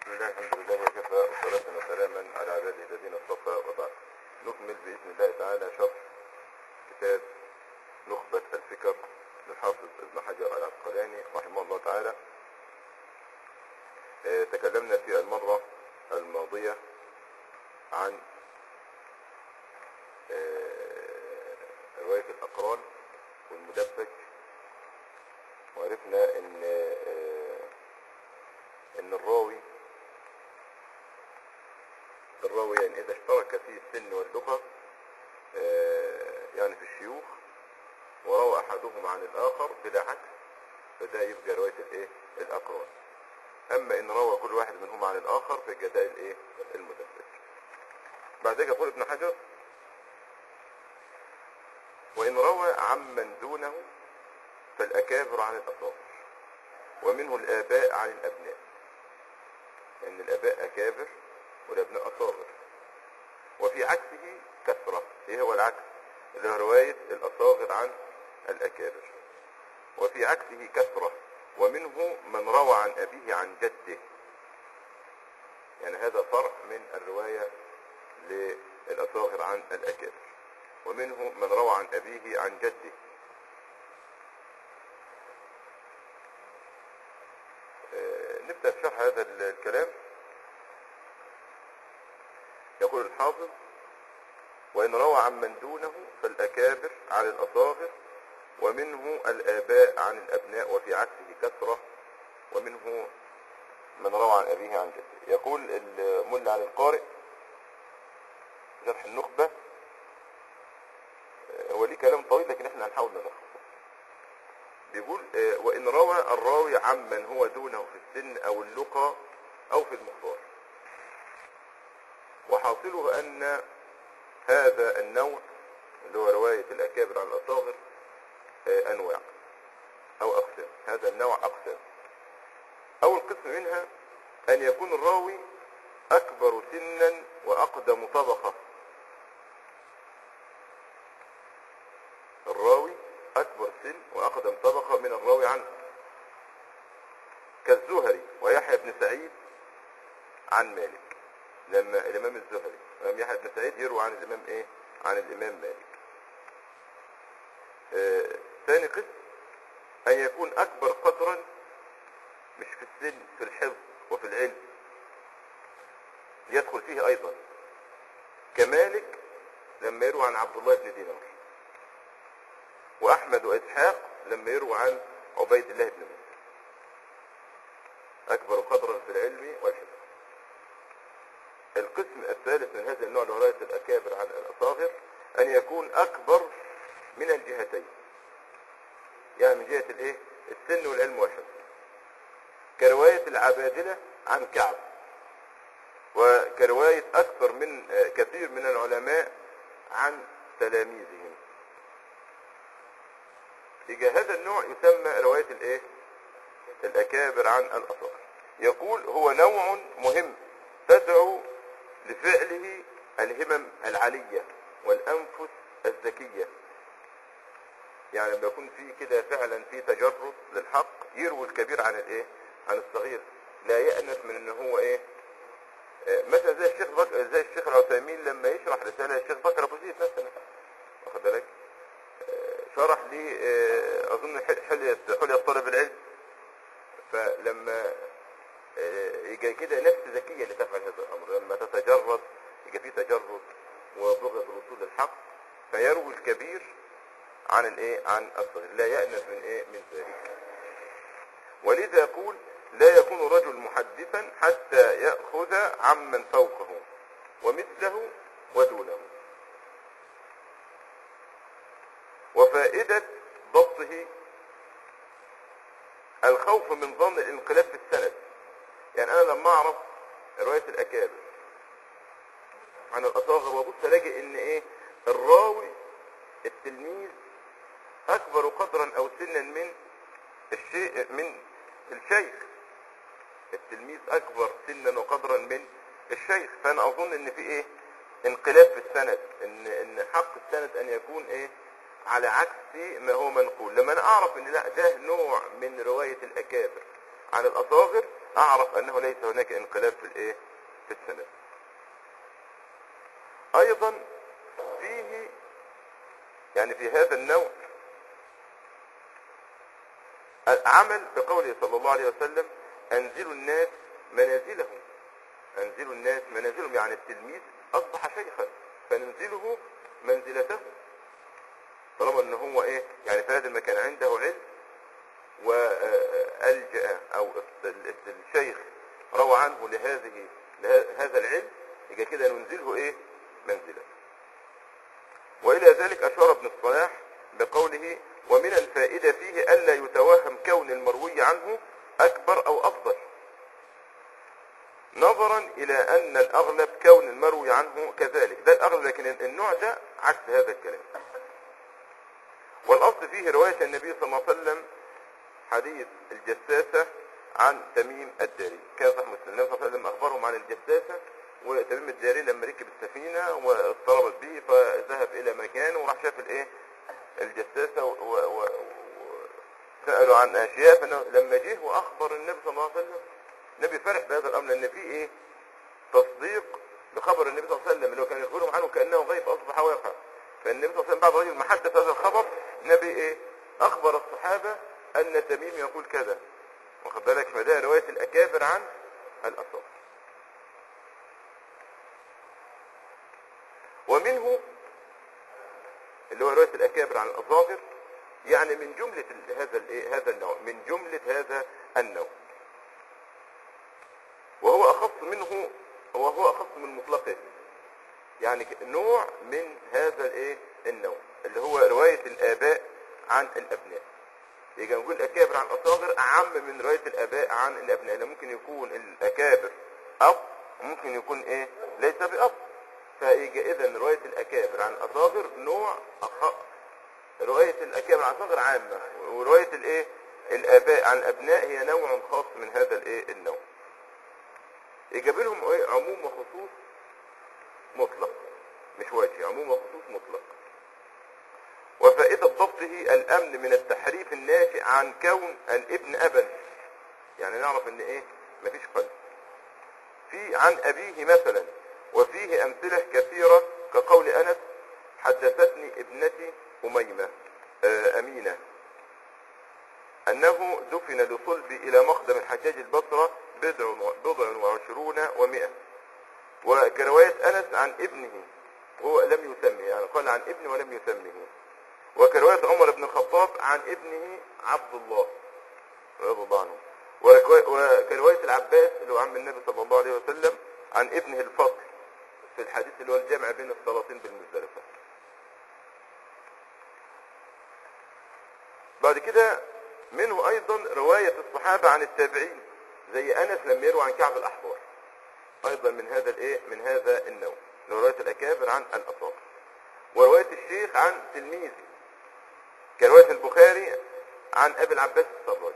لله الحمد لله وكفى وصلاة وسلاما على عباده الذين اصطفى وبعد نكمل بإذن الله تعالى شرح كتاب نخبة الفكر للحافظ ابن حجر العسقلاني رحمه الله تعالى آه، تكلمنا في المرة الماضية عن آه، رواية الأقران والمدبج وعرفنا ان آه، ان الراوي الراوي يعني اذا اشترك في السن واللغة آه، يعني في الشيوخ وروى احدهم عن الاخر بلا عكس فده يبقى رواية الايه الاقران اما ان روى كل واحد منهم عن الاخر فيبقى ده الايه المدبج بعد ذلك يقول ابن حجر وان روى عمن دونه فالأكابر عن الأصابر ومنه الآباء عن الأبناء لأن الآباء أكابر والأبناء أصابر وفي عكسه كثرة إيه هو العكس اللي هو رواية الأصاغر عن الأكابر وفي عكسه كثرة ومنه من روى عن أبيه عن جده يعني هذا فرع من الرواية للأصاغر عن الأكابر ومنه من روى عن أبيه عن جده نبدأ في شرح هذا الكلام يقول الحافظ وإن روى عن من دونه فالأكابر عن الأصاغر ومنه الآباء عن الأبناء وفي عكسه كثرة ومنه من روى عن أبيه عن جده يقول الملا عن القارئ شرح النخبة هو ليه كلام طويل لكن احنا هنحاول نلخصه بيقول آه، وإن روى الراوي عمن هو دونه في السن أو اللقى أو في المختار وحاصله أن هذا النوع اللي هو رواية الأكابر عن الأصاغر آه، أنواع أو أقسام هذا النوع أقسام أول قسم منها أن يكون الراوي أكبر سنا وأقدم طبقة الراوي أكبر سن وأقدم طبقة من الراوي عنه كالزهري ويحيى بن سعيد عن مالك لما الإمام الزهري الإمام يحيى بن سعيد يروى عن الإمام إيه؟ عن الإمام مالك آه، ثاني قسم أن يكون أكبر قدرا مش في السن في الحفظ وفي العلم يدخل فيه أيضا كمالك لما يروى عن عبد الله بن دينار واحمد واسحاق لما يروى عن عبيد الله بن موسى اكبر قدرا في العلم والحفظ القسم الثالث من هذا النوع رواية الاكابر عن الاصاغر ان يكون اكبر من الجهتين يعني من جهة الايه السن والعلم والحفظ كرواية العبادلة عن كعب وكرواية اكثر من آه، كثير من العلماء عن تلاميذهم يبقى هذا النوع يسمى رواية الايه الاكابر عن الاصغر يقول هو نوع مهم تدعو لفعله الهمم العالية والانفس الذكية يعني لما يكون في كده فعلا في تجرد للحق يروي الكبير عن الايه عن الصغير لا يأنس من ان هو ايه آه، مثلا زي الشيخ بك... زي الشيخ العثيمين لما يشرح رسالة الشيخ بكر ابو زيد مثلا واخد بالك شرح لي آه، اظن حل- حلية حلية طالب العلم فلما آه، يجي كده نفس ذكية اللي تفعل هذا الامر لما تتجرد يجي في تجرد وبغض الوصول للحق فيروي الكبير عن الايه عن الصغير لا يأنس من ايه من ذلك ولذا يقول لا يكون رجل محدثا حتى يأخذ عمن فوقه ومثله ودونه وفائدة ضبطه الخوف من ظن الانقلاب في السند يعني انا لما اعرف رواية الاكابر عن الاصاغر وابص الاقي ان ايه الراوي التلميذ اكبر قدرا او سنا من الشيء من الشيخ التلميذ اكبر سنا وقدرا من الشيخ فانا اظن ان في ايه انقلاب في السند ان ان حق السند ان يكون ايه على عكس ما هو منقول لما انا اعرف ان لا ده نوع من رواية الاكابر عن الاصاغر اعرف انه ليس هناك انقلاب في الايه في السند ايضا فيه يعني في هذا النوع عمل بقوله صلى الله عليه وسلم انزلوا الناس منازلهم انزلوا الناس منازلهم يعني التلميذ اصبح شيخا فننزله منزلته طالما ان هو ايه يعني في هذا المكان عنده علم والجا او الشيخ روى عنه لهذه لهذا العلم يبقى كده ننزله ايه منزله والى ذلك اشار ابن الصلاح بقوله ومن الفائدة فيه ألا يتوهم كون المروي عنه أكبر أو أفضل نظرا إلى أن الأغلب كون المروي عنه كذلك ده الأغلب لكن النوع ده عكس هذا الكلام والأصل فيه رواية النبي صلى الله عليه وسلم حديث الجساسة عن تميم الداري كان صح مسلم النبي صلى الله عليه وسلم أخبرهم عن الجساسة وتميم الداري لما ركب السفينة واضطربت به فذهب إلى مكان وراح شاف الإيه الجساسة و... و... و... سألوا عن أشياء فإنه لما جه وأخبر النبي صلى الله عليه وسلم النبي فرح بهذا الأمر لأن فيه إيه تصديق بخبر النبي صلى الله عليه وسلم اللي هو كان يخبرهم عنه كأنه غيب أصبح واقع فالنبي صلى الله عليه وسلم بعد رجل ما حدث هذا الخبر النبي إيه أخبر الصحابة أن تميم يقول كذا واخد بالك فده رواية الأكابر عن الأصابع ومنه اللي هو رواية الأكابر عن الأصاغر يعني من جملة هذا الايه هذا النوع من جملة هذا النوع وهو أخص منه وهو أخص من مطلقه يعني نوع من هذا الايه النوع اللي هو رواية الآباء عن الأبناء يجي نقول الأكابر عن الأصاغر أعم من رواية الآباء عن الأبناء لأن ممكن يكون الأكابر أب وممكن يكون إيه ليس بأب فيجي إذا رواية الأكابر عن الأصاغر نوع أخ... رواية الأكابر عن الأصاغر عامة ورواية الإيه الآباء عن الأبناء هي نوع خاص من هذا الإيه النوع يجب لهم إيه عموم وخصوص مطلق مش وجه عموم وخصوص مطلق وفائدة ضبطه الأمن من التحريف الناشئ عن كون الابن أبا يعني نعرف ان ايه مفيش قلب في عن أبيه مثلا وفيه أمثلة كثيرة كقول أنس حدثتني ابنتي أميمة آه أمينة أنه دفن لصلب إلى مقدم الحجاج البصرة بضع بضع وعشرون ومئة وكرواية أنس عن ابنه هو لم يسمه يعني قال عن ابنه ولم يسمه وكرواية عمر بن الخطاب عن ابنه عبد الله رضي الله عنه وكرواية العباس اللي هو عم النبي صلى الله عليه وسلم عن ابنه الفضل في الحديث اللي هو الجمع بين الصلاتين بالمزدلفة بعد كده منه ايضا رواية الصحابة عن التابعين زي انس لما يروى عن كعب الاحبار ايضا من هذا الايه من هذا النوع رواية الاكابر عن الاصابع ورواية الشيخ عن تلميذه كرواية البخاري عن ابي العباس السراج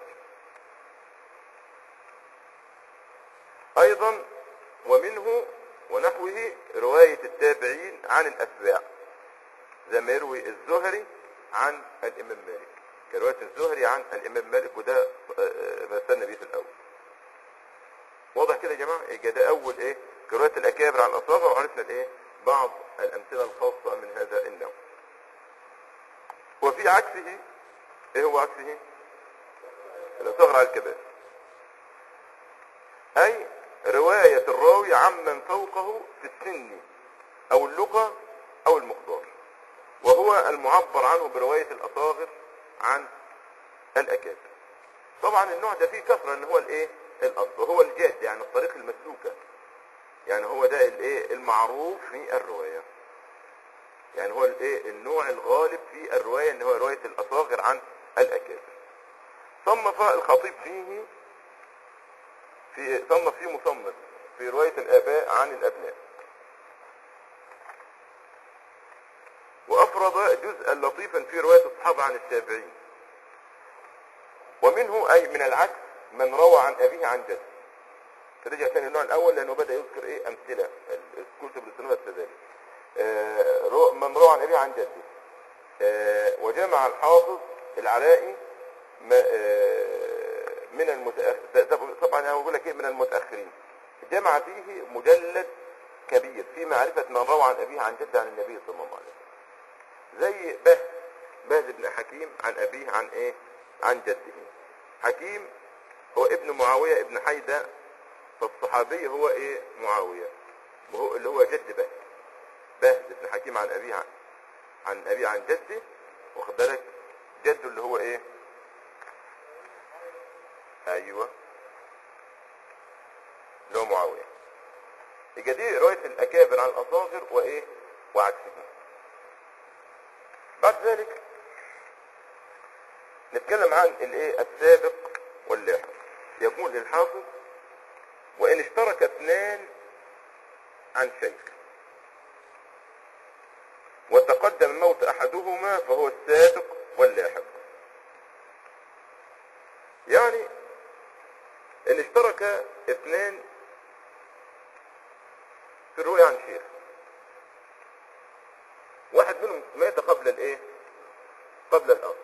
ايضا ومنه ونحوه رواية التابعين عن الاتباع زي ما يروي الزهري عن الامام مالك كرواية الزهري عن الامام مالك وده ما استنى بيه في الاول واضح كده يا جماعة يبقى ده اول ايه رواية الاكابر عن الاصابع وعرفنا الايه بعض الامثلة الخاصة من هذا النوع وفي عكسه ايه هو عكسه الاصغر على الكبائر اي رواية الراوي عمن فوقه في السن او اللغة او المقدار وهو المعبر عنه برواية الاصاغر عن الاكابر طبعا النوع ده فيه كثرة ان هو الايه الاصل هو الجاد يعني الطريق المسلوكة يعني هو ده الايه المعروف في الرواية يعني هو الايه النوع الغالب في الرواية ان هو رواية الاصاغر عن الاكابر صنف الخطيب فيه في صنف فيه مصنف في رواية الاباء عن الابناء وافرض جزءا لطيفا في رواية الصحابة عن التابعين ومنه اي من العكس من روى عن ابيه عن جده رجع ثاني النوع الاول لانه بدا يذكر ايه امثله الكتب السنه كذلك آه من روى عن ابيه عن جده آه وجمع الحافظ العلائي آه من المتأخر طبعا انا بقول لك ايه من المتاخرين جمع فيه مجلد كبير في معرفه من روى عن ابيه عن جده عن النبي صلى الله عليه وسلم زي بهز بهز بن حكيم عن ابيه عن ايه عن جده حكيم هو ابن معاويه ابن حيدة فالصحابي هو ايه معاويه وهو اللي هو جد بهز بهز بن حكيم عن ابيه عن, عن ابيه عن جده واخد بالك جده اللي هو ايه ايوه اللي هو معاويه يبقى دي روايه الاكابر عن الاصاغر وايه وعكسهم بعد ذلك نتكلم عن الايه السابق واللاحق يقول الحافظ وان اشترك اثنان عن شيء وتقدم موت احدهما فهو السابق واللاحق يعني ان اشترك اثنان في الرؤيا عن شيخ واحد منهم مات قبل الايه قبل الاصل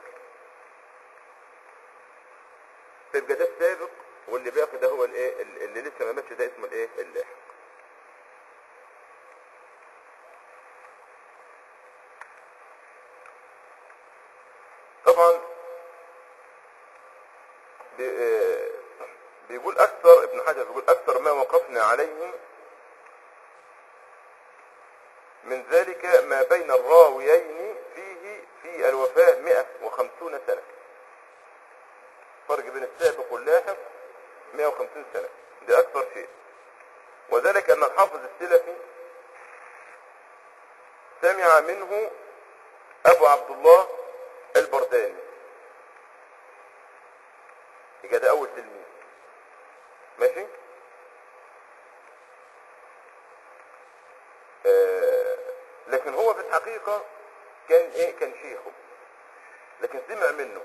فيبقى ده السابق واللي باقي ده هو الايه اللي لسه ما ماتش ده اسمه الايه اللاحق طبعا بي- آه، بيقول اكثر ابن حجر بيقول اكثر ما وقفنا عليه من ذلك ما بين الراويين فيه في الوفاة 150 سنة فرق بين السابق واللاحق 150 سنة ده أكثر شيء وذلك أن الحافظ السلفي سمع منه أبو عبد الله البرداني يبقى ده أول تلميذ ماشي آه لكن هو في الحقيقة كان ايه كان شيخه لكن سمع منه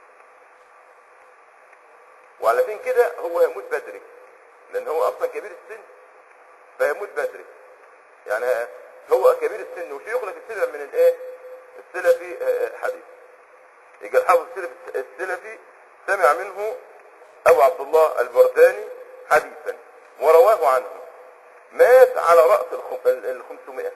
وعلى فين كده هو يموت بدري لان هو اصلا كبير السن فيموت بدري يعني هو كبير السن وشيخه لكن سمع من الايه السلفي آه، آه، حديث يبقى الحافظ السلفي السلفي سمع منه ابو عبد الله البرداني حديثا ورواه عنه مات على رأس الخم- ال- الخمسمائة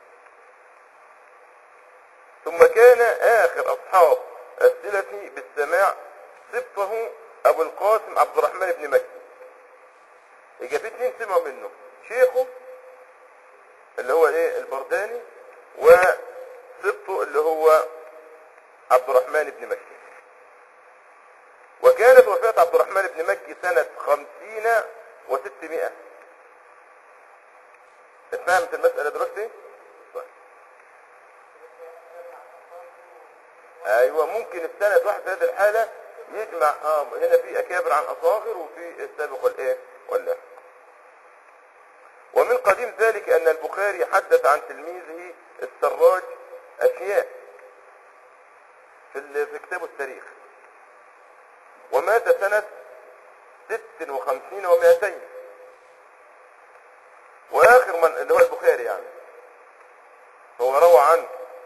ثم كان آخر أصحاب السلفي بالسماع سبطه أبو القاسم عبد الرحمن بن مكي يبقى في اتنين سمعوا منه شيخه اللي هو ايه البرداني وسبطه اللي هو عبد الرحمن بن مكي وكانت وفاة عبد الرحمن بن مكي سنة خمسين وستمائة اتفهمت المسألة دلوقتي؟ طيب. ايوه ممكن السند واحد في هذه الحالة يجمع اه هنا في اكابر عن اصاغر وفي السابق والايه واللاحق ومن قديم ذلك ان البخاري حدث عن تلميذه السراج اشياء في ال- في كتابه التاريخ ومات سنة ست وخمسين ومائتين واخر من اللي هو البخاري يعني هو روى عن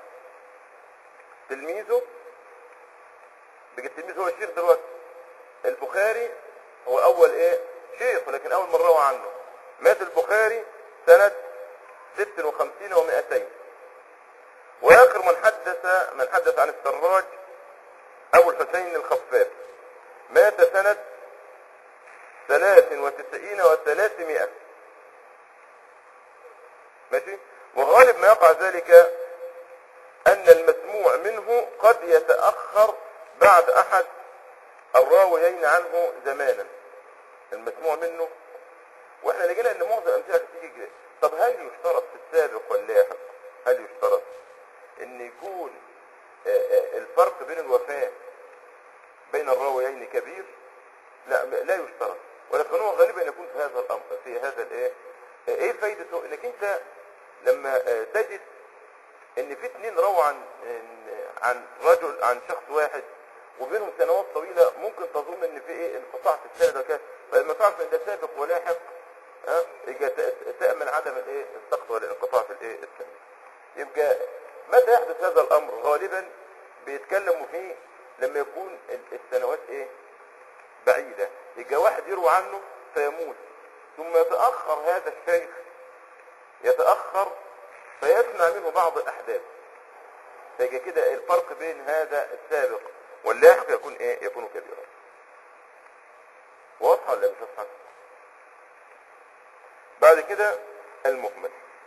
تلميذه بقى التلميذ هو الشيخ دلوقتي البخاري هو اول ايه شيخ ولكن اول من روى عنه مات البخاري سنة ست وخمسين ومائتين واخر من حدث من حدث عن السراج ابو الحسين الخفاف مات سنة ثلاث وتسعين وثلاثمائة ماشي وغالب ما يقع ذلك ان المسموع منه قد يتأخر بعد احد الراويين عنه زمانا المسموع منه واحنا لقينا ان معظم الامثله بتيجي كده طب هل يشترط في السابق واللاحق هل يشترط ان يكون آه، آه، الفرق بين الوفاه بين الراويين كبير لا لا يشترط ولكن هو غالبا يكون في هذا الامر في هذا الايه آه، ايه فايدته انك انت لما آه، تجد ان في اثنين رووا عن إن- عن رجل عن شخص واحد وبينهم سنوات طويله ممكن تظن ان في ايه انقطاع في السند وكذا فلما تعرف ان ده سابق ولاحق ها يبقى ت- تامن عدم الايه السقط ولا الانقطاع في الايه السند يبقى متى يحدث هذا الامر غالبا بيتكلموا فيه لما يكون ال- السنوات ايه بعيده يبقى واحد يروى عنه فيموت ثم يتأخر هذا الشيخ يتأخر فيسمع منه بعض الأحداث فيجي كده الفرق بين هذا السابق واللاحق يكون ايه يكون كبيرا واضحة ولا مش واضحة بعد كده المهمل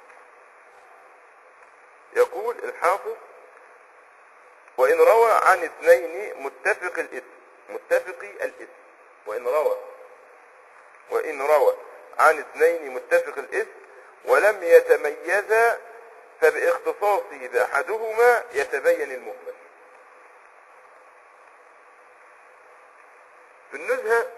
يقول الحافظ وإن روى عن اثنين متفق الاسم متفقي الاسم وإن روى وإن روى عن اثنين متفق الاسم ولم يتميزا فباختصاصه بأحدهما يتبين المهمل في النزهة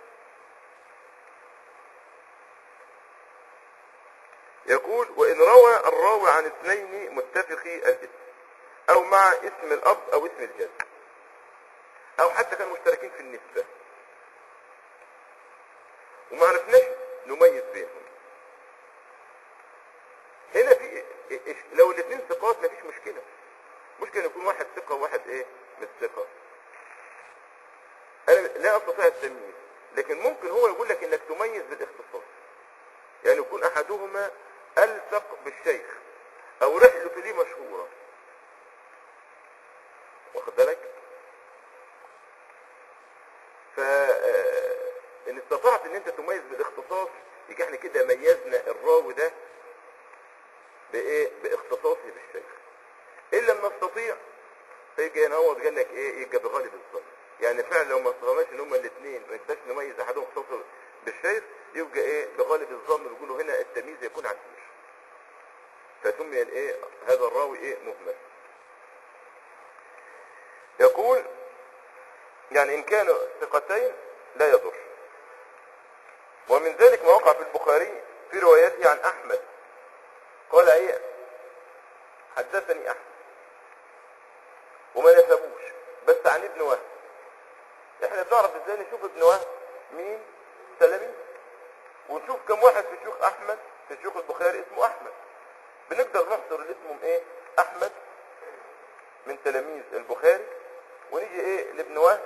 يقول وإن روى الراوي عن اثنين متفقي الاسم أو مع اسم الأب أو اسم الجد أو حتى كانوا مشتركين في النسبة وما عرفناش نميز بينهم هنا في إيش- لو الاثنين ثقات مفيش مشكلة ممكن يكون واحد ثقة وواحد ايه مش ثقة انا لا استطيع التمييز لكن ممكن هو يقول لك انك تميز بالاختصاص يعني يكون احدهما الصق بالشيخ او رحلته ليه مشهورة واخد بالك ف آه، ان استطعت ان انت تميز بالاختصاص يبقى احنا كده ميزنا الراوي ده بايه باختصاصه بالشيخ ان لم نستطيع فيجي هنا هو قال لك ايه يبقى بغالب الظن يعني فعلا لو ما استطعناش ان هما الاثنين ما نقدرش نميز احدهم اختصاصه بالشيخ يبقى ايه بغالب الظن بيقولوا هنا التمييز يكون على الشيخ فسمي الايه هذا الراوي ايه مهمل يقول يعني ان كانوا ثقتين لا يضر ومن ذلك ما وقع في البخاري في روايته عن احمد قال ايه حدثني احمد وما نسبوش بس عن ابن وهب احنا بنعرف ازاي نشوف ابن وهب مين سلمي ونشوف كم واحد في شيوخ احمد في شيوخ البخاري اسمه احمد بنقدر نحصر اللي اسمهم ايه احمد من تلاميذ البخاري ونيجي ايه لابن وهب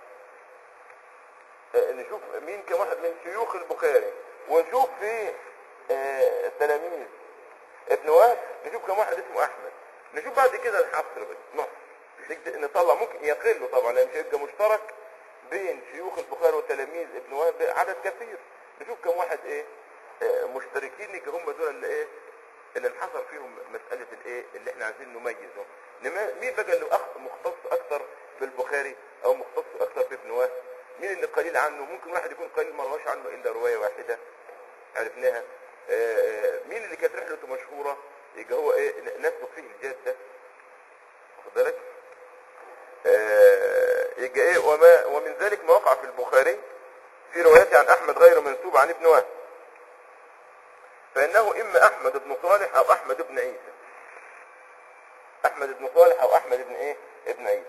آه، نشوف مين كم واحد من شيوخ البخاري ونشوف في آه، تلاميذ ابن وهب نشوف كم واحد اسمه احمد نشوف بعد كده الحصر بقى نحصر نقدر نطلع ممكن يقل طبعا لان مش هيبقى مشترك بين شيوخ البخاري وتلاميذ ابن وهب عدد كثير نشوف كم واحد ايه آه، مشتركين يبقى هم دول اللي ايه اللي انحصر فيهم مسألة الايه اللي احنا عايزين نميزه نما- مين بقى اللي أخ- مختص اكتر بالبخاري او مختص اكتر بابن وهب مين اللي قليل عنه ممكن واحد يكون قليل ما رواش عنه الا رواية واحدة عرفناها آه، مين اللي كانت رحلته مشهورة يبقى هو ايه نسلك فيه الجاد ده واخد بالك آه، يبقى ايه وما ومن ذلك ما وقع في البخاري في روايته عن احمد غير منسوب عن ابن وهب فانه اما احمد بن صالح او احمد بن عيسى احمد بن صالح او احمد بن ايه ابن عيسى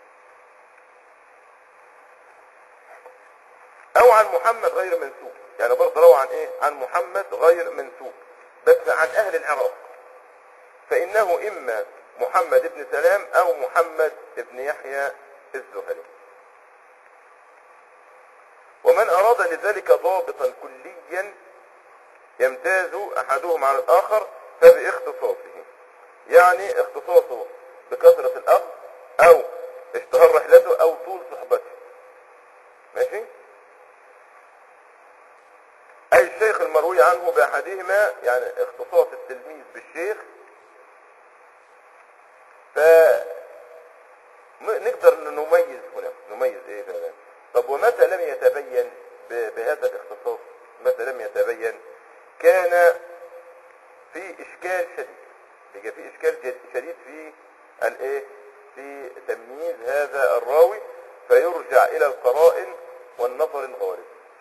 او عن محمد غير منسوب يعني برضه روى عن ايه عن محمد غير منسوب بس عن اهل العراق فانه اما محمد بن سلام او محمد بن يحيى الزهري ومن اراد لذلك ضابطا كليا يمتاز احدهم على الاخر فباختصاصه يعني اختصاصه بكثرة الاخذ او اشتهار رحلته او طول صحبته ماشي اي الشيخ المروي عنه باحدهما يعني اختصاص التلميذ بالشيخ ف م- نقدر نميز هنا نميز ايه فعلا طب ومتى لم يتبين ب- بهذا الاختصاص متى لم يتبين كان في اشكال شديد يبقى في اشكال جد- شديد في الايه في تمييز هذا الراوي فيرجع الى القرائن والنظر الغالب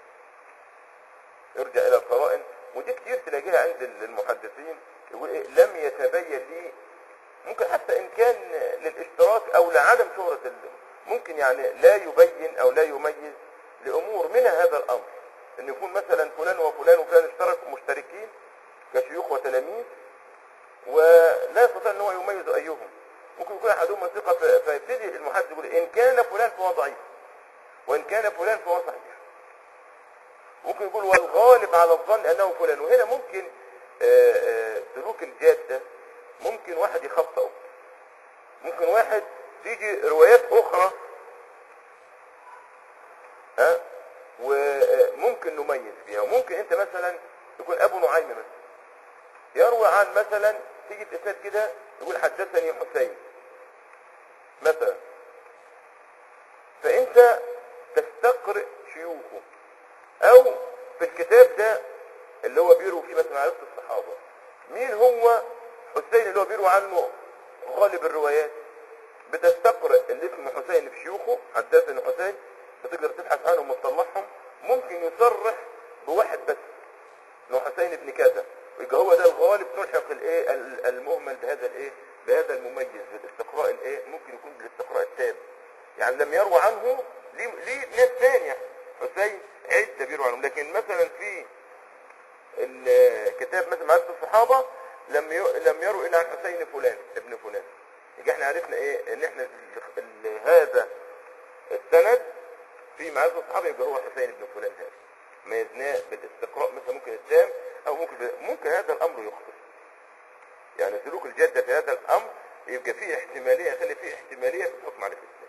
يرجع الى القرائن ودي كتير تلاقيها عند المحدثين يقول ايه لم يتبين لي ممكن حتى ان كان للاشتراك او لعدم شهرة ال- ممكن يعني لا يبين او لا يميز لامور منها هذا الامر ان يكون مثلا فلان وفلان وفلان اشتركوا مشتركين كشيوخ وتلاميذ ولا يستطيع ان هو يميز ايهم ممكن يكون احدهم ثقه ف- فيبتدي المحدث يقول ان كان فلان فهو ضعيف وان كان فلان فهو صحيح ممكن يقول والغالب على الظن انه فلان وهنا ممكن آه، آه، سلوك الجادة ممكن واحد يخطئه ممكن واحد تيجي روايات اخرى ها وممكن نميز فيها وممكن انت مثلا يكون ابو نعيم مثلا يروي عن مثلا تيجي في اسناد كده يقول حدثني حسين مثلا فانت تستقرئ شيوخه او في الكتاب ده اللي هو بيروي فيه مثلا عرفت الصحابه مين هو حسين اللي هو بيروي عنه غالب الروايات بتستقرئ اللي اسمه حسين في شيوخه حدثني حسين فتقدر تبحث عنهم وتطلعهم ممكن يصرح بواحد بس انه حسين بن كذا ويبقى هو ده الغالب تلحق الايه ال- المهمل بهذا الايه بهذا المميز بالاستقراء الايه ممكن يكون بالاستقراء التام يعني لم يروى عنه ليه ليه ناس ثانيه حسين عده بيروى عنهم لكن مثلا في الكتاب مثلا معرفة الصحابة لم ي... لم يروا إلا عن حسين فلان ابن فلان يبقى احنا عرفنا ايه ان احنا ال- ال- هذا السند في معرفة الصحابة يبقى هو حسين ابن فلان هذا ميزناه بالاستقراء مثلا ممكن التام او ممكن ب... ممكن هذا الامر يخطئ يعني سلوك الجادة في هذا الامر يبقى فيه احتمالية يخلي فيه احتمالية في الحكم على الاسلام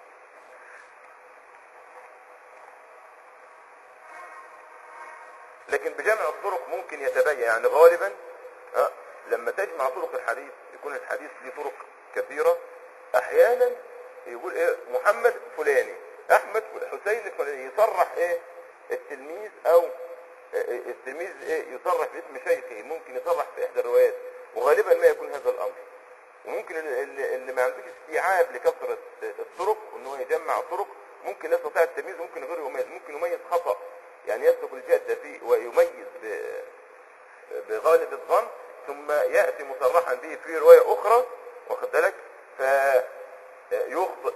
لكن بجمع الطرق ممكن يتبين يعني غالبا ها لما تجمع طرق الحديث يكون الحديث ليه طرق كثيرة احيانا يقول ايه محمد فلاني احمد فل- حسين الفلاني يصرح ايه التلميذ او إيه التلميذ ايه يصرح باسم شيخه ممكن يصرح في احدى الروايات وغالبا ما يكون هذا الامر وممكن اللي, اللي اللي ما عندوش استيعاب لكثرة الطرق وان هو يجمع طرق ممكن لا يستطيع التمييز ممكن غير يميز ممكن يميز خطأ يعني يسلك الجادة فيه ويميز ب- بغالب الظن ثم يأتي مصرحا به في رواية أخرى واخد بالك فيخطئ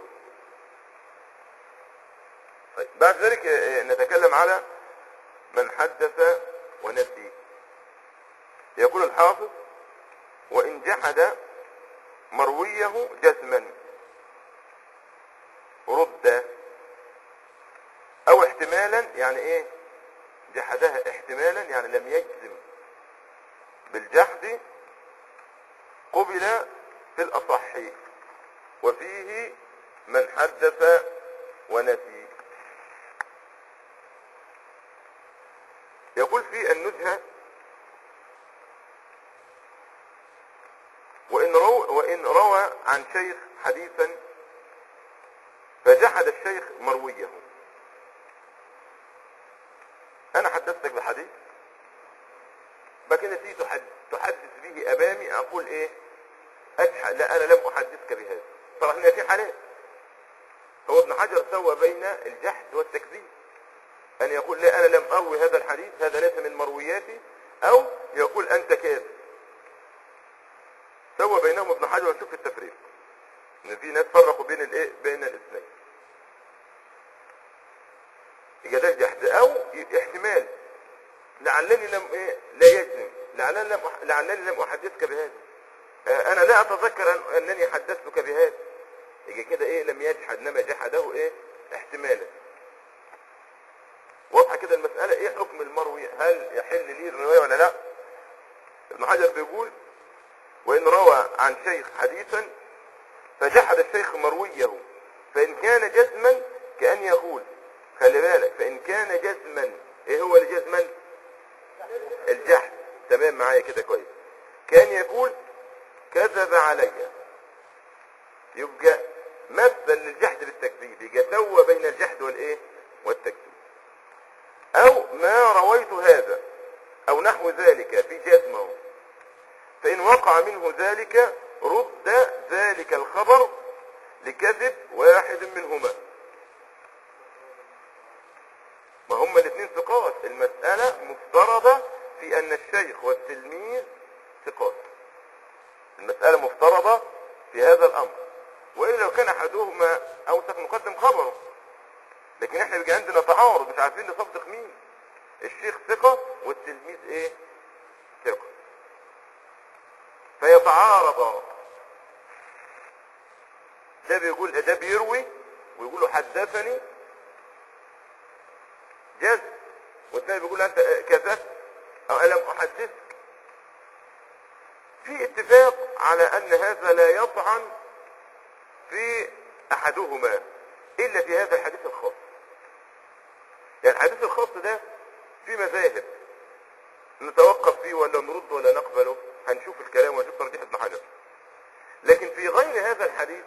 طيب بعد ذلك آه، نتكلم على من حدث ونسي يقول الحافظ وإن جحد مرويه جزما رد او احتمالا يعني ايه جحدها احتمالا يعني لم يجزم بالجحد قبل في الاصح وفيه من حدث ونسي يقول في النزهة وإن, رو وإن روى عن شيخ حديثا فجحد الشيخ مرويه أنا حدثتك بحديث لكن تيجي تحد- تحدث به أمامي أقول إيه أجحد لا أنا لم أحدثك بهذا طبعا هنا في حالات هو ابن حجر سوى بين الجحد والتكذيب أن يقول لا أنا لم أروي هذا الحديث هذا ليس من مروياتي أو يقول أنت كاذب سوى بينهم ابن حجر وشوف التفريق ان في ناس فرقوا بين الايه بين الاثنين يبقى ده جحد او احتمال لعلني لم ايه لا يجزم لعلني لم أح- لعلني لم احدثك بهذا آه، انا لا اتذكر أن انني حدثتك بهذا يبقى كده ايه لم يجحد انما جحده ايه احتمالا واضحه كده المساله ايه حكم المروي هل يحل لي الروايه ولا لا ابن حجر بيقول وإن روى عن شيخ حديثا فجحد الشيخ مرويه فإن كان جزما كأن يقول خلي بالك فإن كان جزما إيه هو الجزما الجحد تمام معايا كده كويس كان يقول كذب علي يبقى مثل للجحد بالتكذيب يبقى سوى بين الجحد والإيه والتكذيب أو ما رويت هذا أو نحو ذلك في جزمه فإن وقع منه ذلك رد ذلك الخبر لكذب واحد منهما ما هما الاثنين ثقات المسألة مفترضة في أن الشيخ والتلميذ ثقات المسألة مفترضة في هذا الأمر وإلا لو كان أحدهما أوثق نقدم خبره لكن احنا بيجي عندنا تعارض مش عارفين نصدق مين الشيخ ثقة والتلميذ ايه ثقة فيتعارض ده بيقول ده بيروي ويقول له حدثني جز والثاني بيقول انت كذبت او الم احدثك في اتفاق على ان هذا لا يطعن في احدهما الا في هذا الحديث الخاص يعني الحديث الخاص ده في مذاهب نتوقف فيه ولا نرد ولا نقبله هنشوف الكلام ونشوف ترجيح ابن حجر لكن في غير هذا الحديث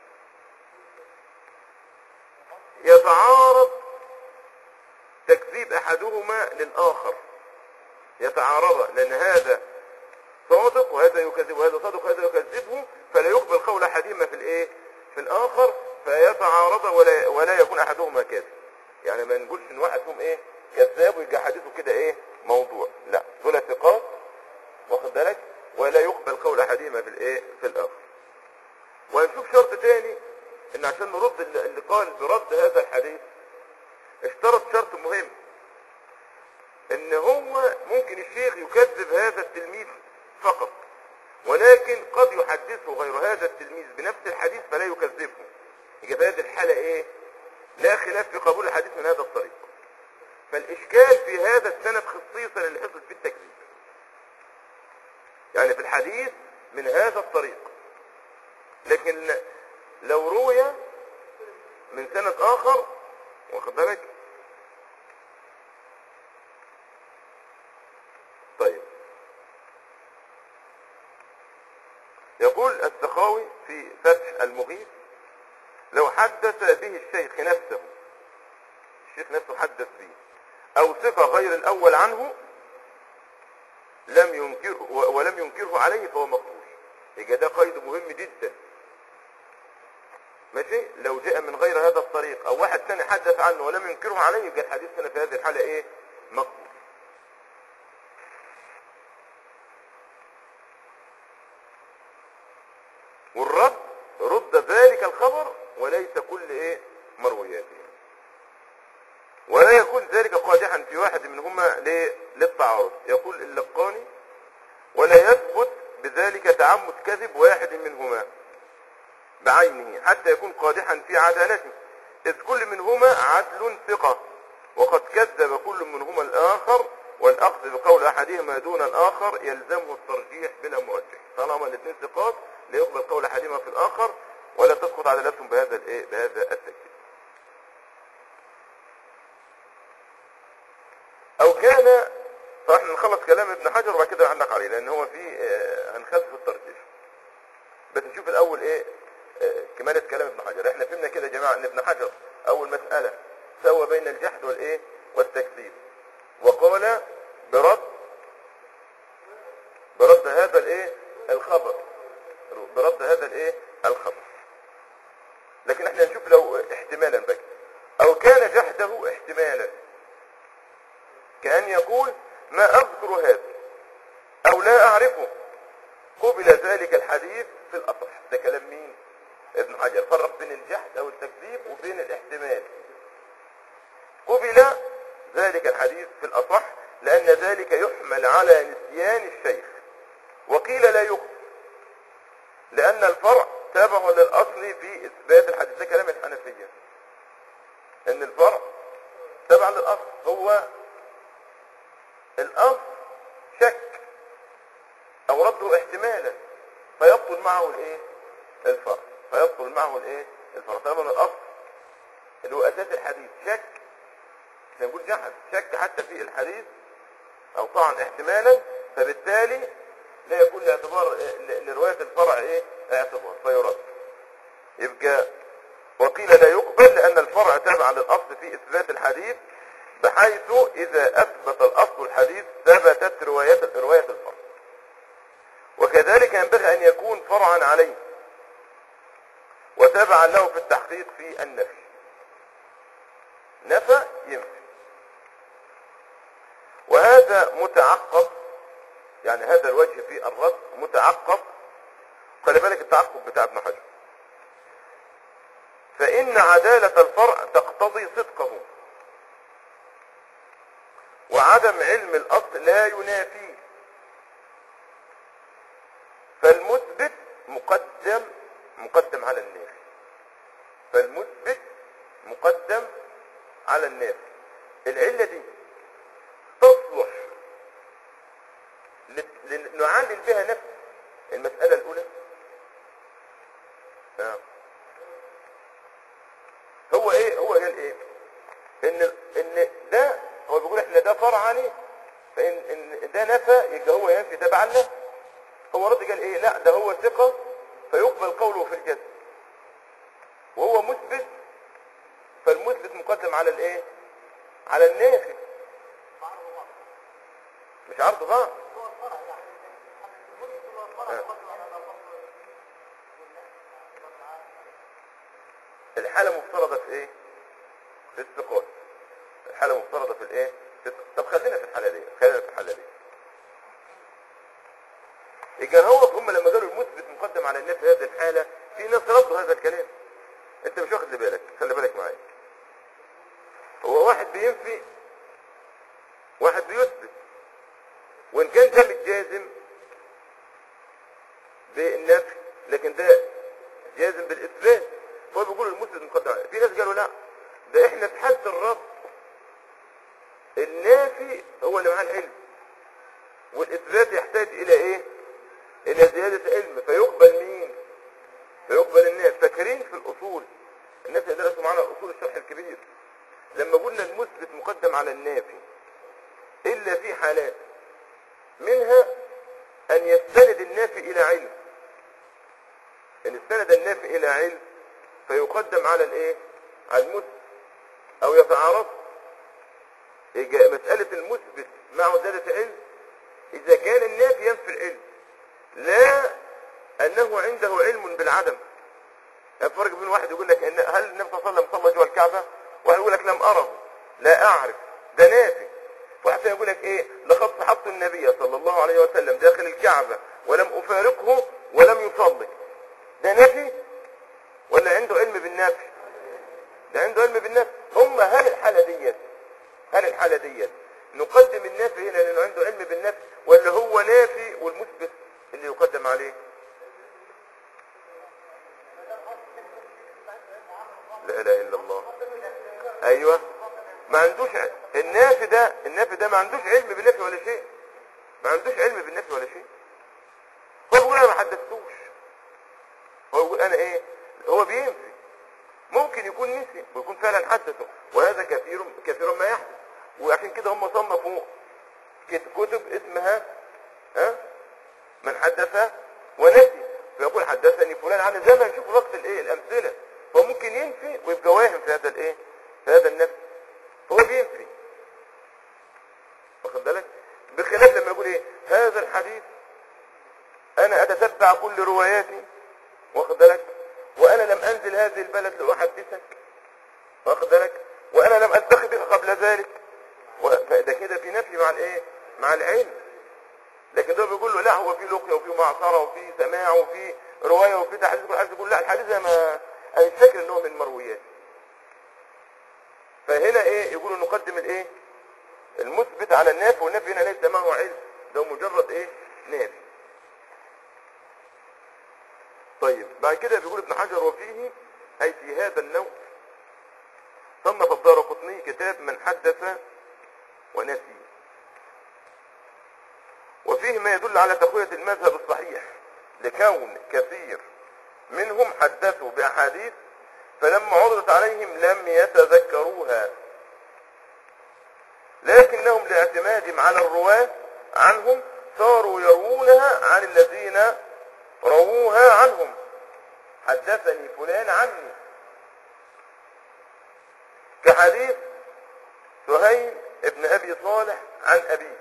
يتعارض تكذيب احدهما للاخر يتعارض لان هذا صادق وهذا يكذب وهذا صادق وهذا يكذبه فلا يقبل قول احدهما في الايه في الاخر فيتعارض ولا ولا يكون احدهما كاذب يعني ما نقولش ان واحد فيهم ايه كذاب ويبقى حديثه كده ايه موضوع لا دول ثقات واخد بالك ولا يقبل قول احدهما في الايه في الاخر وهنشوف شرط تاني ان عشان نرد اللي اللي قال برد هذا الحديث اشترط شرط مهم ان هو ممكن الشيخ يكذب هذا التلميذ فقط ولكن قد يحدثه غير هذا التلميذ بنفس الحديث فلا يكذبه يبقى في هذه الحالة ايه لا خلاف في قبول الحديث من هذا الطريق فالاشكال في هذا السند خصيصا اللي حصل فيه التكذيب يعني في الحديث من هذا الطريق لكن لو روي من سند اخر واخد بالك طيب يقول السخاوي في فتح المغيث لو حدث به الشيخ نفسه الشيخ نفسه حدث به او ثقة غير الاول عنه لم ينكره و- ولم ينكره عليه فهو مقبول يبقى ده قيد مهم جدا ماشي لو جاء من غير هذا الطريق او واحد ثاني حدث عنه ولم ينكره عليه يبقى الحديث هنا في هذه الحالة ايه مقبول والرد رد ذلك الخبر وليس كل ايه مروياته ولا يكون ذلك قادحا في واحد منهما ل- للتعارض يقول اللقاني ولا يثبت بذلك تعمد كذب واحد منهما بعينه حتى يكون قادحا في عدالته إذ كل منهما عدل ثقة وقد كذب كل منهما الآخر والأخذ بقول أحدهما دون الآخر يلزمه الترجيح بلا مرجح طالما الاثنين ثقات لا يقبل قول أحدهما في الآخر ولا تسقط عدالتهم بهذا الإيه بهذا التكذيب أو كان فاحنا نخلص كلام ابن حجر وبعد كده نعلق عليه لأن هو في آه، هنخالف الترجيح بس نشوف الأول إيه آه، كمالة كلام ابن حجر احنا فهمنا كده يا جماعة ان ابن حجر اول مسألة سوى بين الجحد والايه والتكذيب وقال برد برد هذا الايه الخبر برد هذا الايه الخبر لكن احنا نشوف لو احتمالا بقى او كان جحده احتمالا كأن يقول ما اذكر هذا او لا اعرفه قبل ذلك الحديث في الاصح ده كلام مين ابن حجر فرق بين الجحد او التكذيب وبين الاحتمال قبل ذلك الحديث في الاصح لان ذلك يحمل على نسيان الشيخ وقيل لا يقبل لان الفرع تابع للاصل في اثبات الحديث ده كلام الحنفيه ان الفرع تابع للاصل هو الاصل شك او رده احتمالا فيبطل معه الايه الفرع فيبطل معه الايه الفرع طالما الاصل اللي هو اساس الحديث شك احنا نقول جحد شك حتى في الحديث او طعن احتمالا فبالتالي لا يكون لاعتبار ل- لرواية الفرع ايه اعتبار فيرد يبقى وقيل لا يقبل لان الفرع تابع للاصل في اثبات الحديث بحيث اذا اثبت الاصل الحديث ثبتت رواية رواية الفرع وكذلك ينبغي ان يكون فرعا عليه وتابعا له في التحقيق في النفي نفى ينفي وهذا متعقب يعني هذا الوجه في الرد متعقب خلي بالك التعقب بتاع ابن حجر فإن عدالة الفرع تقتضي صدقه وعدم علم الأصل لا ينافيه فالمثبت مقدم مقدم على النافي فالمثبت مقدم على النافي العلة دي لت- لن- نعلل بها نفس المسألة الأولى آه. هو ايه هو قال ايه ان ان ده هو بيقول احنا ده فرع عليه فان ان ده نفى يبقى هو ينفي تبع له هو رد قال ايه لا ده هو ثقة فيقبل قوله في الجزم وهو مثبت فالمثبت مقدم على الايه على النافي مش عرض بعض الحالة مفترضة في ايه في الثقات الحالة مفترضة في الايه في الث- طب خلينا في الحالة دي خلينا في الحالة دي كان هو هم لما قالوا المثبت مقدم على النفي في هذه الحالة في ناس ردوا هذا الكلام انت مش واخد بالك خلي بالك معايا هو واحد بينفي واحد بيثبت وان كان ده متجازم بالنفي لكن ده جازم بالاثبات فهو بيقول المثبت مقدم عليه في ناس قالوا لا ده احنا في حالة الرد النافي هو اللي معاه العلم والاثبات يحتاج الى ايه الى زيادة علم فيقبل مين فيقبل الناس فاكرين في الاصول الناس اللي درسوا معانا اصول الشرح الكبير لما قلنا المثبت مقدم على النافي الا في حالات منها ان يستند النافي الى علم ان استند النافي الى علم فيقدم على الايه على المثبت او يتعارض يجي مسألة المثبت مع زيادة علم اذا كان النافي ينفي العلم لا انه عنده علم بالعدم الفرق بين واحد يقول لك إن هل النبي صلى الله عليه وسلم صلى جوه الكعبة واحد يقول لك لم اره لا اعرف ده نافي واحد ثاني يقول لك ايه لقد صحبت النبي صلى الله عليه وسلم داخل الكعبة ولم افارقه ولم يصلي ده نافي ولا عنده علم بالنافي ده عنده علم بالنافي هم هل الحالة ديت هل الحالة ديت نقدم النافي هنا لانه عنده علم بالنافي ولا هو نافي والمثبت اللي يقدم عليه لا اله الا الله ايوه ما عندوش ع- النافي ده النافي ده ما عندوش علم بالنفي ولا شيء ما عندوش علم بالنفي ولا شيء هو بيقول انا ما حدثتوش هو بيقول انا ايه هو بينفي ممكن يكون نسي ويكون فعلا حدثه وهذا كثير كثيرا ما يحدث وعشان كده هم صنفوا كت- كتب اسمها ها من حدث ونسي فيقول حدثني فلان عن زي ما نشوف وقت الايه الامثله هو ممكن ينفي ويبقى واهم في هذا الايه في هذا النفي فهو بينفي واخد بالك بخلاف لما يقول ايه هذا الحديث انا اتتبع كل رواياتي واخد بالك وانا لم انزل هذه البلد لاحدثك واخد بالك وانا لم اتخذك قبل ذلك و- فده كده في نفي مع الايه مع العلم لكن ده بيقول له لا هو في لقيا وفي معصره وفي سماع وفي روايه وفي تحديث كل حاجه يقول لا الحديث ده ما انا مش فاكر ان هو من مرويات فهنا ايه يقولوا نقدم الايه المثبت على النافي والنافي هنا ليس معه علم ده مجرد ايه نافي طيب بعد كده بيقول ابن حجر وفيه اي في هذا النوع صنف الدار قطني كتاب من حدث ونسي وفيه ما يدل على تقوية المذهب الصحيح لكون كثير منهم حدثوا بأحاديث فلما عرضت عليهم لم يتذكروها لكنهم لاعتمادهم على الرواة عنهم صاروا يروونها عن الذين رووها عنهم حدثني فلان عني كحديث سهيل ابن ابي صالح عن ابيه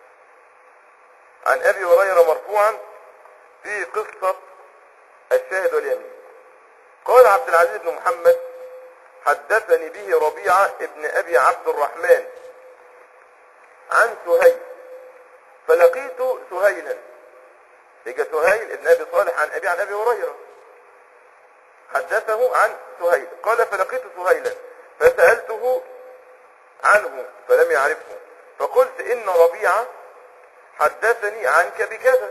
عن ابي هريره مرفوعا في قصه الشاهد واليمين قال عبد العزيز بن محمد حدثني به ربيعه ابن ابي عبد الرحمن عن سهيل فلقيت سهيلا يبقى سهيل ابن ابي صالح عن ابي عن ابي هريره حدثه عن سهيل قال فلقيت سهيلا فسالته عنه فلم يعرفه فقلت ان ربيعه حدثني عنك بكذا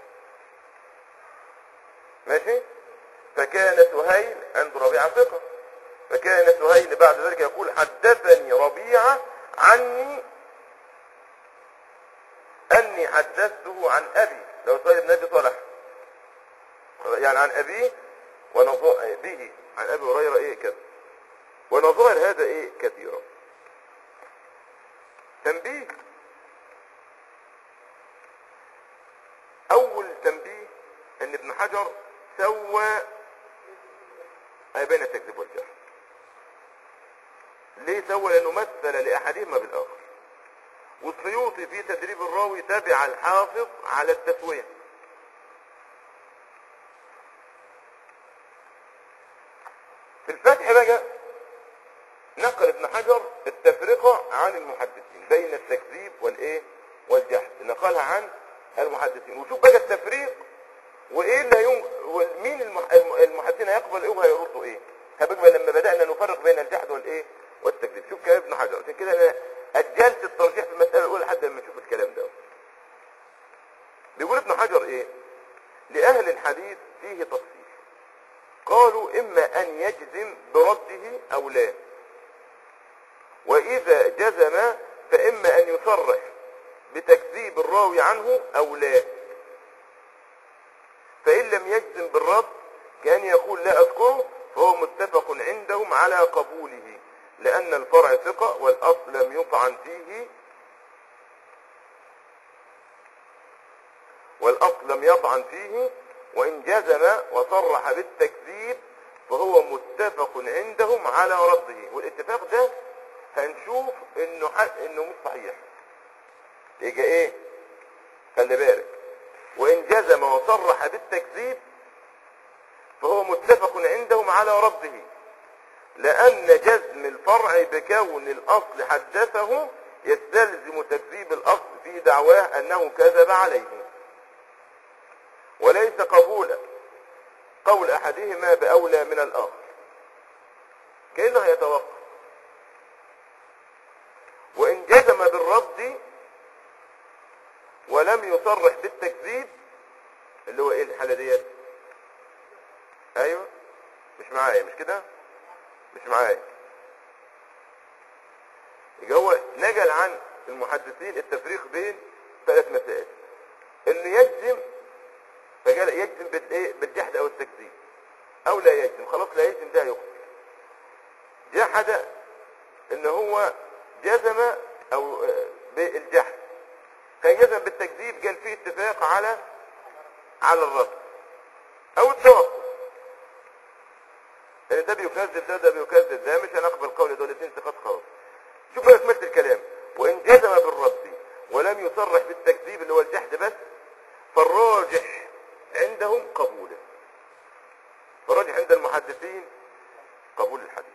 ماشي فكان سهيل عند ربيعه ثقه فكان سهيل بعد ذلك يقول حدثني ربيعه عني أني أني حدثته عن أبي لو سؤال ابن أبي صالح يعني عن أبيه ونظائر به عن أبي هريرة إيه كذا ونظائر هذا إيه كثيرة تنبيه أول تنبيه أن ابن حجر سوى بين التكذيب والجهل ليه سوى لأنه مثل لأحدهما بالآخر والسيوطي في تدريب الراوي تبع الحافظ على التسوية في الفتح بقى نقل ابن حجر التفرقة عن المحدثين بين التكذيب والايه والجهل نقلها عن المحدثين وشوف بقى التفريق وايه اللي يوم مين المح- الم- المحدثين هيقبل ايه وهيردوا ايه هبقى لما بدأنا نفرق بين الجحد والايه والتكذيب شوف كلام ابن حجر عشان كده انا اجلت الترجيح في المسألة الاولى لحد لما نشوف الكلام ده بيقول ابن حجر ايه لأهل الحديث فيه تفصيل قالوا إما أن يجزم برده أو لا وإذا جزم فإما أن يصرح بتكذيب الراوي عنه أو لا فإن لم يجزم بالرد كان يقول لا أذكره فهو متفق عندهم على قبوله لأن الفرع ثقة والأصل لم يطعن فيه والأصل لم يطعن فيه وإن جزم وصرح بالتكذيب فهو متفق عندهم على رده والاتفاق ده هنشوف انه حق انه مش صحيح يجي ايه خلي بالك وإن جزم وصرح بالتكذيب فهو متفق عندهم على رده لأن جزم الفرع بكون الأصل حدثه يستلزم تكذيب الأصل في دعواه أنه كذب عليه وليس قبولا قول أحدهما بأولى من الآخر كأنه يتوقف وإن جزم بالرد ولم يصرح بالتكذيب اللي هو ايه الحالة ديت ايوه مش معايا مش كده مش معايا يبقى هو نقل عن المحدثين التفريق بين ثلاث مسائل اللي يجزم فقال يجزم بالايه بالجحد او التكذيب او لا يجزم خلاص لا يجزم ده يقبل جحد ان هو جزم او آه، بالجحد كان جزم بالتكذيب قال فيه اتفاق على على الرد او التوقف ان ده بيكذب ده ده بيكذب ده مش هنقبل قول دول الاثنين ثقات خلاص شوف بقى سمعت الكلام وان جزم بالرد ولم يصرح بالتكذيب اللي هو الجحد بس فالراجح عندهم قبوله فالراجح عند المحدثين قبول الحديث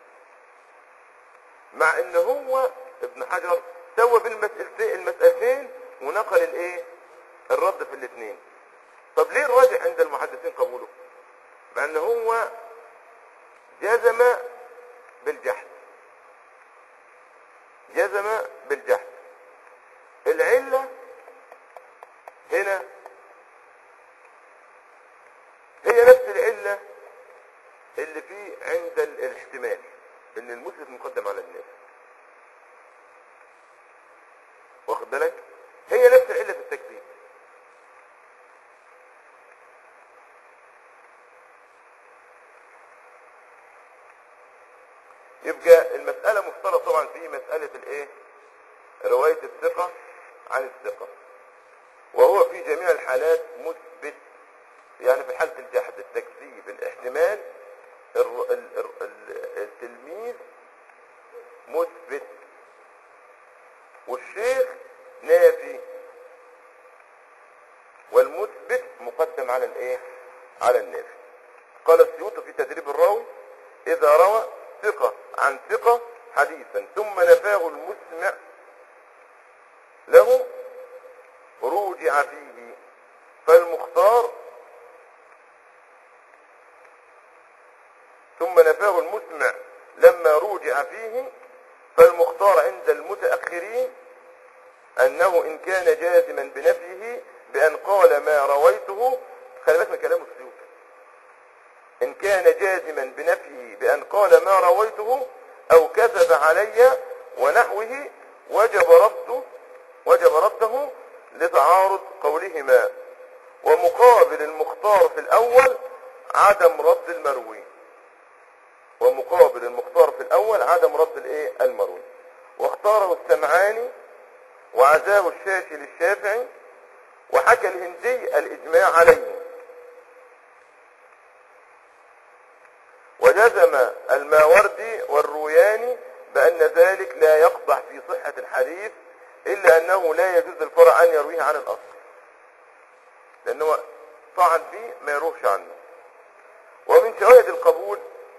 مع ان هو ابن حجر سوى بالمسألتين المسألتين ونقل الايه الرد في الاثنين طب ليه الراجح عند المحدثين قبوله مع ان هو جزم بالجحد جزم بالجحد العلة هنا هي نفس العلة اللي في عند ال- الاحتمال ان المثبت مقدم على الناس واخد بالك هي نفس العلة في التكذيب يبقى المسألة مفترض طبعا في مسألة الايه رواية الثقة عن الثقة وهو في جميع الحالات مثبت يعني في حالة الجحد التكذيب الاحتمال الر- ال- ال- ال- التلميذ مثبت والشيخ نافي والمثبت مقدم على الايه على النافي قال السيوطي في تدريب الراوي اذا روى ثقة عن ثقة حديثا ثم نفاه المسمع له روجع فيه فالمختار ثم نفاه المسمع لما روجع فيه فالمختار عند المتأخرين أنه إن كان جازما بنفيه بأن قال ما رويته خلي بالك من كلام السيوطي إن كان جازما بنفيه بأن قال ما رويته أو كذب علي ونحوه وجب رده وجب رده لتعارض قولهما ومقابل المختار في الأول عدم رد المروي ومقابل المختار في الأول عدم رد الايه المروي واختاره السمعاني وعزاه الشاشي للشافعي وحكى الهندي الإجماع عليه وجزم الماوردي والروياني بأن ذلك لا يقضح في صحة الحديث إلا أنه لا يجوز الفرع أن يرويه عن الأصل لأنه طعن فيه ما يروحش عنه ومن شواهد القبول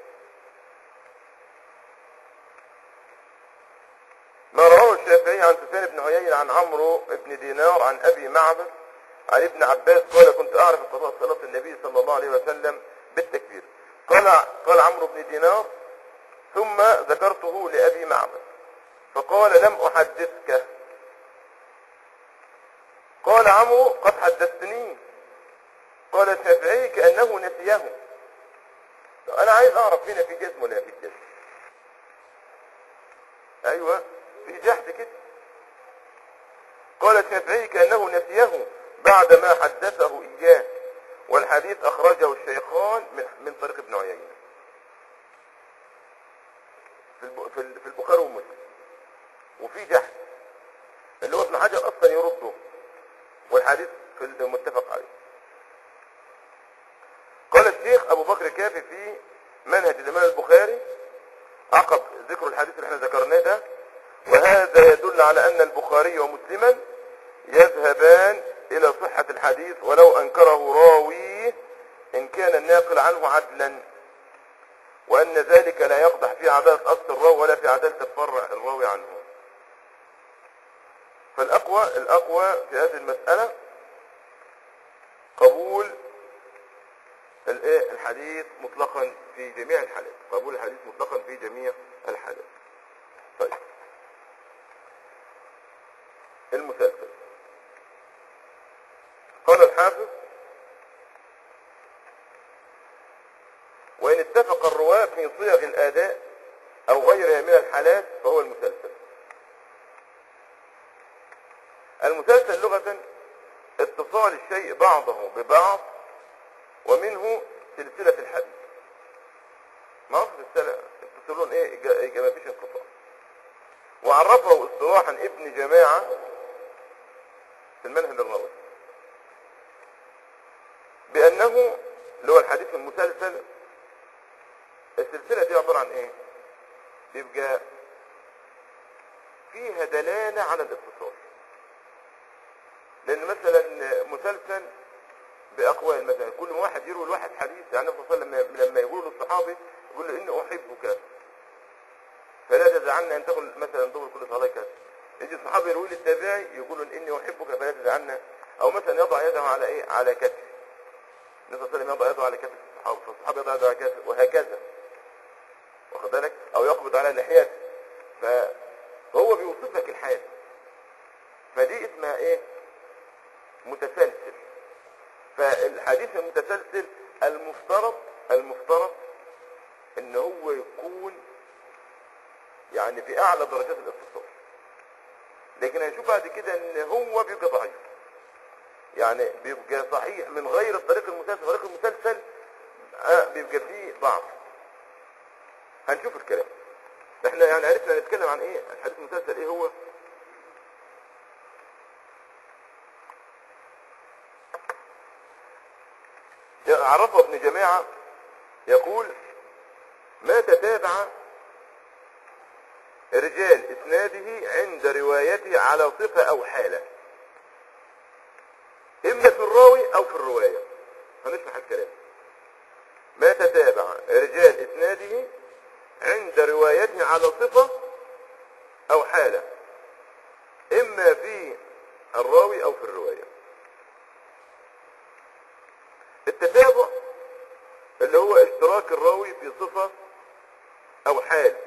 ما رواه الشافعي عن سفيان بن عيينة عن عمرو بن دينار عن أبي معبد عن ابن عباس قال كنت أعرف قضاء صلاة النبي صلى الله عليه وسلم بالتكبير قال قال عمرو بن دينار ثم ذكرته لأبي معبد فقال لم أحدثك قال عمرو قد حدثتني قال الشافعي كأنه نسيه أنا عايز أعرف هنا في جسم ولا في جسم أيوة في جحد كده قال الشافعي كأنه نسيه بعدما حدثه إياه والحديث أخرجه الشيخان من, من طريق ابن عيينة في الب- في ال- في البخاري ومسلم وفي جحد اللي هو ابن حجر أصلا يرده والحديث في المتفق عليه قال الشيخ أبو بكر كافي في منهج الإمام البخاري عقب ذكر الحديث اللي احنا ذكرناه ده وهذا يدل على أن البخاري ومسلما يذهبان إلى صحة الحديث ولو أنكره راويه إن كان الناقل عنه عدلا وأن ذلك لا يقدح في عدالة أصل الراوي ولا في عدالة الفرع الراوي عنه فالأقوى الأقوى في هذه المسألة قبول الايه الحديث مطلقا في جميع الحالات قبول الحديث مطلقا في جميع الحالات طيب المسلسل قال الحافظ وإن اتفق الرواة في صيغ الأداء أو غيرها من الحالات فهو المسلسل المسلسل لغة اتصال الشيء بعضه ببعض ومنه سلسلة الحديث ما هو السلسلة يتصلون ايه إجا- إجا- ما فيش انقطاع وعرفه اصطلاحا ابن جماعة في المنهج النبوي بأنه اللي هو الحديث المسلسل السلسلة دي عبارة عن ايه بيبقى فيها دلالة على الاتصال لان مثلا مسلسل باقوال مثلا كل واحد يروي الواحد حديث يعني النبي صلى الله عليه وسلم لما- لما يقول للصحابي يقول له اني احبك فلا تدعنا ان تقل مثلا دبر كل صلاه كذا يجي الصحابي يروي للتابعي يقول له اني احبك فلا تدعنا او مثلا يضع يده على ايه على كتفه النبي صلى الله عليه وسلم يضع يده على كتف الصحابي فالصحابي يضع يده على كتفه وهكذا واخد بالك او يقبض على لحيته فهو بيوصف لك الحال فدي اسمها ايه متسلسل فالحديث المتسلسل المفترض المفترض ان هو يكون يعني في اعلى درجات الاتصال لكن هنشوف بعد كده ان هو بيبقى ضعيف يعني بيبقى صحيح من غير الطريق المسلسل طريق المسلسل آه بيبقى فيه ضعف هنشوف الكلام احنا يعني عرفنا نتكلم عن ايه الحديث المسلسل ايه هو عرفه ابن جماعة يقول ما تتابع رجال اسناده عند روايته على صفة او حالة اما في الراوي او في الرواية هنشرح الكلام ما تتابع رجال اسناده عند روايته على صفة او حالة اما في الراوي او في الرواية التتابع اللي هو اشتراك الراوي في صفة او حال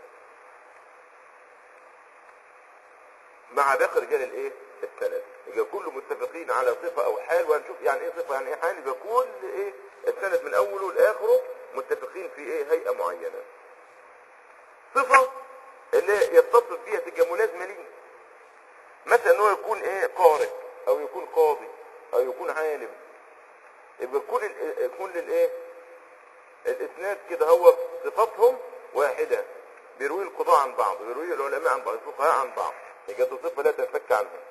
مع باقي رجال الايه السند يبقى كله متفقين على صفة او حال وهنشوف يعني ايه صفة يعني ايه حال يبقى كل ايه السند من اوله لاخره متفقين في ايه هيئة معينة صفة اللي يتصل بيها تبقى ملازمة ليه مثلا ان هو يكون ايه قارئ او يكون عالم يبقى كل ال- كل الايه الاسناد كده هو صفاتهم واحده بيروي القضاء عن بعض بيروي العلماء عن بعض الفقهاء عن بعض يبقى دي صفه لا تنفك عنها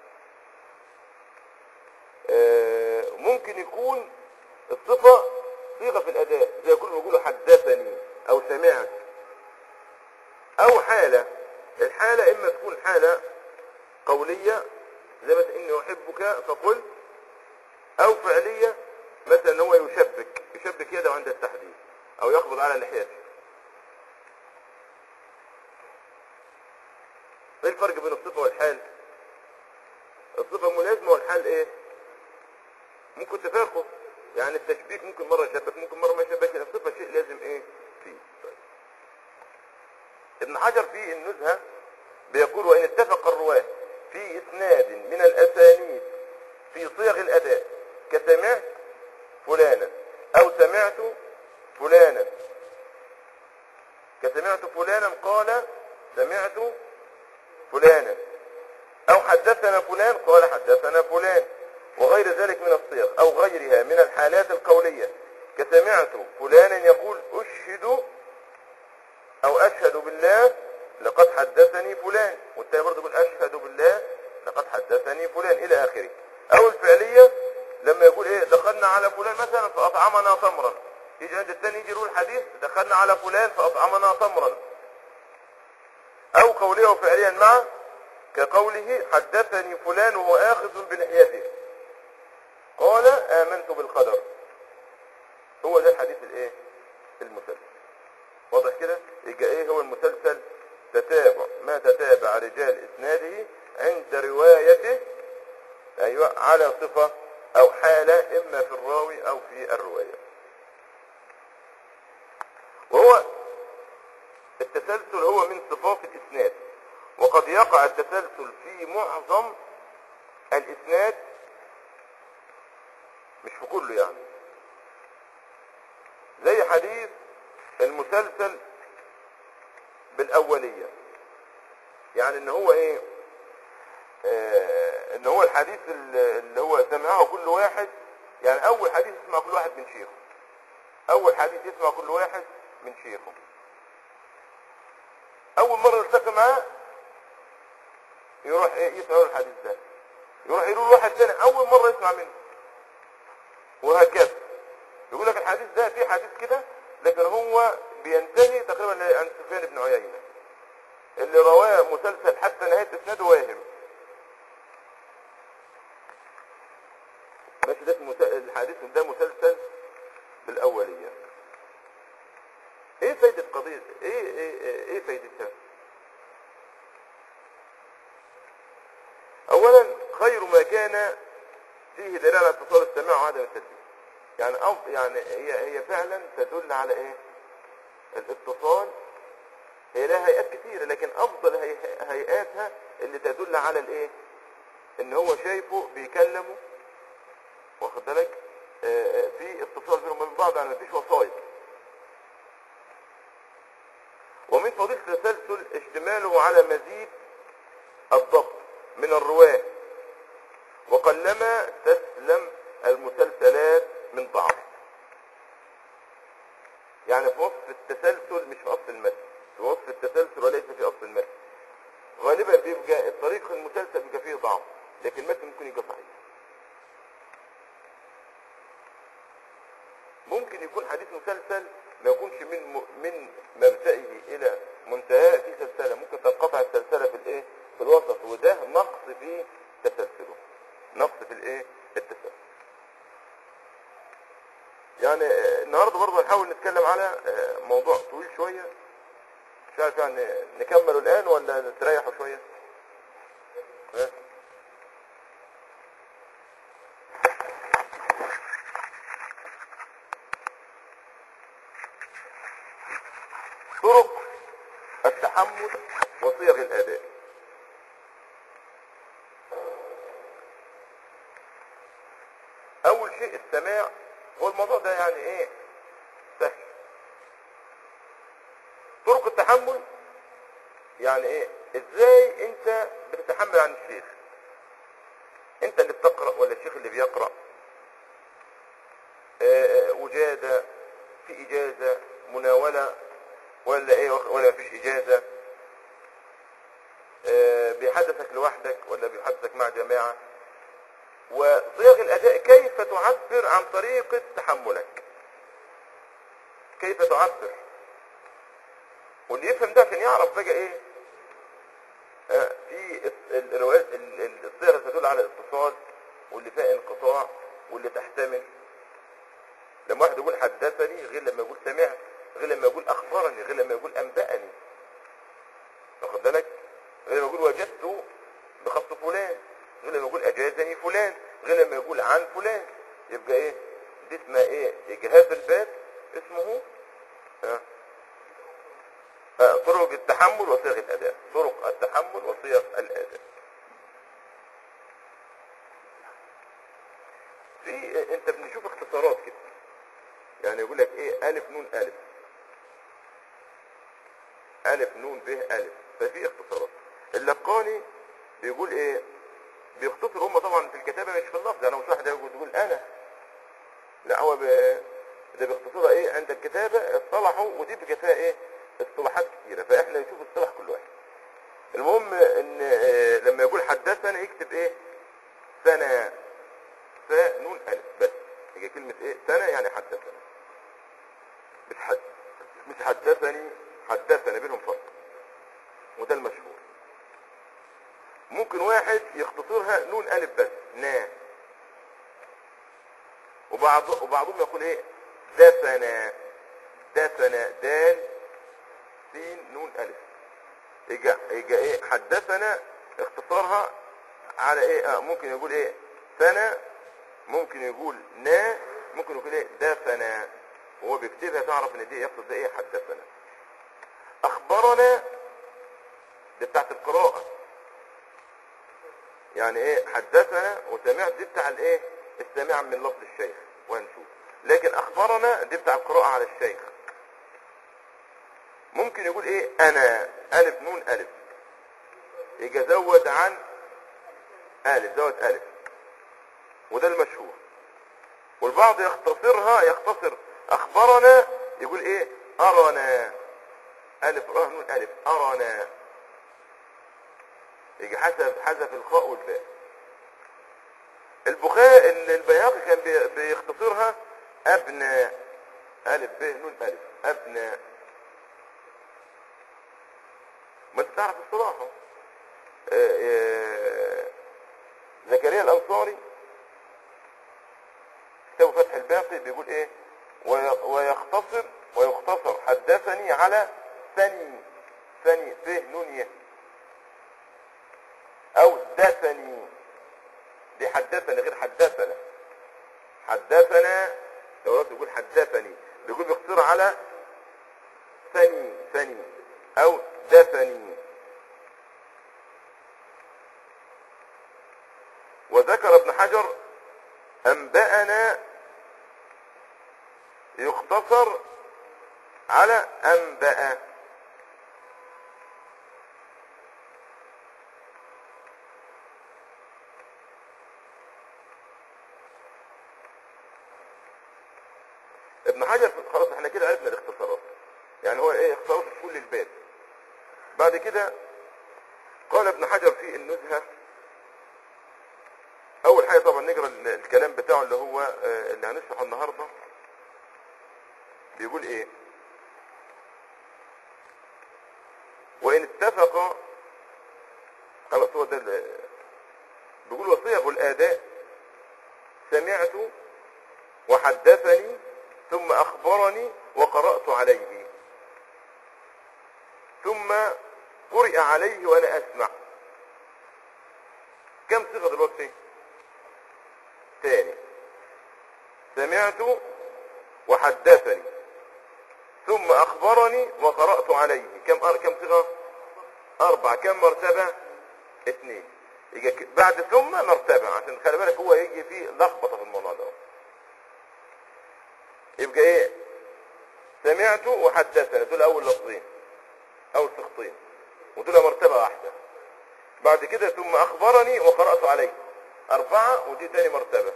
آه، ممكن يكون الصفه صيغه في الاداء زي يكون بيقولوا حدثني او سمعت او حاله الحاله اما تكون حاله قوليه زي مثلا اني احبك فقل او فعليه مثلا هو يشبك يشبك يده عند التحديد او يقبض على لحيته ايه الفرق بين الصفه والحال الصفه ملازمه والحال ايه ممكن تفاقم يعني التشبيك ممكن مره يشبك ممكن مره ما يشبكش الصفه شيء لازم ايه فيه طيب. ابن حجر في النزهه بيقول وان اتفق الرواه في اسناد من الاسانيد في صيغ الاداء كسمعت فلانا او سمعت فلانا كسمعت فلانا قال سمعت فلانا او حدثنا فلان قال حدثنا فلان وغير ذلك من الصيغ او غيرها من الحالات القولية كسمعت فلانا يقول اشهد او اشهد بالله لقد حدثني فلان والتاني برضه يقول اشهد بالله لقد حدثني فلان الى اخره او الفعلية لما يقول ايه دخلنا على فلان مثلا فاطعمنا تمرا يجي عند الثاني يجي يقول الحديث دخلنا على فلان فاطعمنا تمرا او قوليه وفعليا معه كقوله حدثني فلان وهو اخذ بلحيته قال امنت بالقدر هو ده الحديث الايه المسلسل واضح كده يبقى ايه هو المسلسل تتابع ما تتابع رجال اسناده عند روايته ايوه على صفة او حالة اما في الراوي او في الرواية وهو التسلسل هو من صفات الاسناد وقد يقع التسلسل في معظم الاسناد مش في كله يعني زي حديث المسلسل بالاولية يعني ان هو ايه آه ان هو الحديث اللي اللي هو سمعه كل واحد يعني اول حديث يسمع كل واحد من شيخه اول حديث يسمع كل واحد من شيخه اول مرة يلتقي معاه يروح ايه يسمع له الحديث ده يروح يقول واحد تاني اول مرة يسمع منه وهكذا يقول لك الحديث ده في حديث كده لكن هو بينتهي تقريبا عن سفيان بن عيينة اللي رواه مسلسل حتى نهاية اسناده واهم ماشي ده اسمه مس- الحديث ده مسلسل بالأولية ايه فايدة قضية ايه ايه ايه, إيه فايدتها اولا خير ما كان فيه دلالة على اتصال السماع وعدم التسليم يعني أو يعني هي هي فعلا تدل على ايه الاتصال هي لها هيئات كثيرة لكن افضل هي- هيئاتها اللي تدل على الايه ان هو شايفه بيكلمه واخد بالك آه، آه، في اتصال بينهم وبين بعض يعني مفيش وسايط ومن فضيلة التسلسل اشتماله على مزيد الضبط من الرواة وقلما تسلم المسلسلات من ضعف يعني في وصف التسلسل مش في اصل المتن في وصف التسلسل وليس في اصل المتن غالبا بيبقى الطريق المسلسل بيبقى فيه ضعف لكن المتن ممكن يبقى صحيح ممكن يكون حديث مسلسل ما يكونش من م... من مبدئه الى منتهاه في سلسله ممكن تنقطع السلسله في الايه في الوسط وده نقص في تسلسله نقص في الايه التسلسل يعني آه، النهارده برضه هنحاول نتكلم على آه، موضوع طويل شويه مش عارف يعني نكمله الان ولا نستريحوا شويه ها؟ طرق التحمل وصيغ الاداء اول شيء السماع هو الموضوع ده يعني ايه سهل طرق التحمل يعني ايه ازاي انت بتتحمل عن الشيخ انت اللي بتقرأ ولا الشيخ اللي بيقرأ ولا مفيش إجازة آه، بيحدثك لوحدك ولا بيحدثك مع جماعة وصيغ الأداء كيف تعبر عن طريقة تحملك كيف تعبر واللي يفهم ده عشان يعرف بقى ايه آه، في ال- الروايات ال- ال- الصيغ اللي تدل على الاتصال واللي فيها انقطاع واللي تحتمل لما واحد يقول حدثني غير لما يقول سمعت غير لما يقول اخبرني غير لما يقول انبأني واخد بالك غير لما يقول وجدت بخط فلان غير لما يقول اجازني فلان غير لما يقول عن فلان يبقى ايه دي اسمها ايه اجهاز الباب اسمه آه. آه، طرق التحمل وصيغ الاداء طرق التحمل وصيغ الاداء في انت بنشوف اختصارات كده يعني يقول لك ايه الف نون الف الف نون ب الف ففي اختصارات اللقاني بيقول ايه بيختصر هم طبعا في الكتابه مش في اللفظ يعني مش واحد يقول يقول انا لا هو ب... ده بيختصرها ايه عند الكتابه اصطلحوا ودي بيبقى فيها ايه اصطلاحات كتيره فاحنا نشوف اصطلاح كل واحد المهم ان آه، لما يقول حدثنا يكتب ايه سنه فاء نون الف بس هي كلمه ايه سنه يعني حدثنا مش حد مش حدثني حدثنا بينهم فرق وده المشهور ممكن واحد يختصرها نون الف بس نا وبعض وبعضهم يقول ايه دفنا دفنا دال سين نون الف يجا يجا ايه حدثنا اختصارها على ايه آه ممكن يقول ايه سنة ممكن يقول نا ممكن يقول ايه دفنا وهو بيكتبها تعرف ان دي يقصد ده ايه حدثنا اخبرنا دي بتاعت القراءة يعني ايه حدثنا وسمعت دي بتاع الايه السامع من لفظ الشيخ وهنشوف لكن اخبرنا دي بتاع القراءة على الشيخ ممكن يقول ايه انا الف نون الف يجي زود عن الف زود الف وده المشهور والبعض يختصرها يختصر اخبرنا يقول ايه ارنا الف را نون الف ارنا يجي حسب حذف الخاء والباء البخاري البياقي كان بي- بيختصرها ابنى الف ب نون الف ابنى ما انت تعرف اصطلاحه آه، آه، زكريا الانصاري كتاب فتح الباقي بيقول ايه وي- ويختصر ويختصر حدثني على ثني ثني ف نون يه او دثني دي حدثني غير حدثنا حدثنا لو رحت يقول حدثني بيقول بيختصر على ثني ثني او دفني وذكر ابن حجر انبأنا يختصر على انبأ ابن حجر خلاص احنا كده عرفنا الاختصارات يعني هو ايه اختصارات في كل الباب بعد كده قال ابن حجر في النزهة اول حاجة طبعا نقرا ال- الكلام بتاعه اللي هو آه، اللي هنشرحه النهاردة بيقول ايه وان اتفق خلاص هو ده ال- بيقول وصيغ الاداء سمعت وحدثني ثم اخبرني وقرأت عليه ثم قرئ عليه وانا اسمع كم صيغه دلوقتي ثاني سمعت وحدثني ثم اخبرني وقرات عليه كم أر... كم صيغه اربع كم مرتبه اثنين يجي ك- بعد ثم مرتبه عشان خلي بالك هو يجي فيه لخبطه في الموضوع ده يبقى ايه سمعت وحدثني دول اول لفظين او صيغتين ودول مرتبة واحدة بعد كده ثم اخبرني وقرأت عليه اربعة ودي تاني مرتبة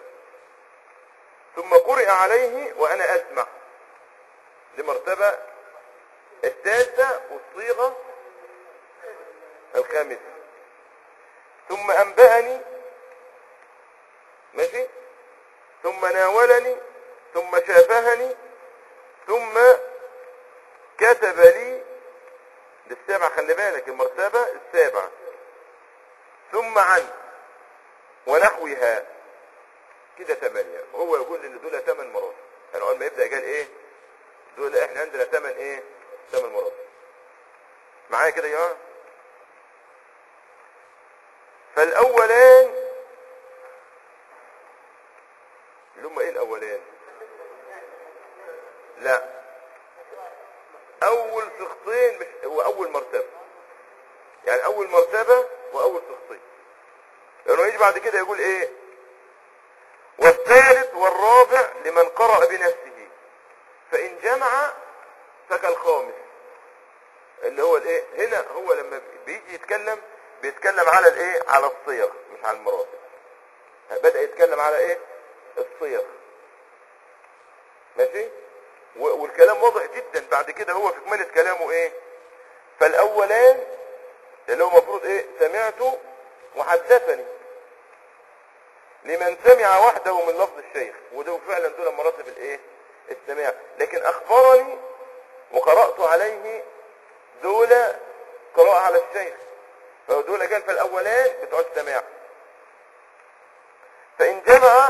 ثم قرئ عليه وانا اسمع دي مرتبة التاسع والصيغة الخامسة ثم أنبأني ماشي ثم ناولني ثم شافهني ثم كتب لي للسابع خلي بالك المرتبة السابعة ثم عن ونحوها كده ثمانية وهو يقول ان دول ثمان مرات يعني اول ما يبدأ قال ايه دول احنا عندنا ثمان ايه ثمان مرات معايا كده يا جماعه فالاولان اللي هم ايه الاولان لا اول سقطين مش هو اول مرتبة يعني اول مرتبة واول سقطين لانه يجي بعد كده يقول ايه والثالث والرابع لمن قرأ بنفسه فان جمع فكالخامس اللي هو الايه هنا هو لما بيجي يتكلم بيتكلم على الايه على الصيغ مش على المراتب بدأ يتكلم على ايه الصيغ ماشي و- والكلام واضح جدا بعد كده هو في كمالة كلامه ايه فالاولان اللي هو المفروض ايه سمعت وحدثني لمن سمع وحده من لفظ الشيخ وده فعلا دول مراتب الايه السماع لكن اخبرني وقرأت عليه دول قراءة على الشيخ فدول كان في الاولان بتوع السماع فان جمع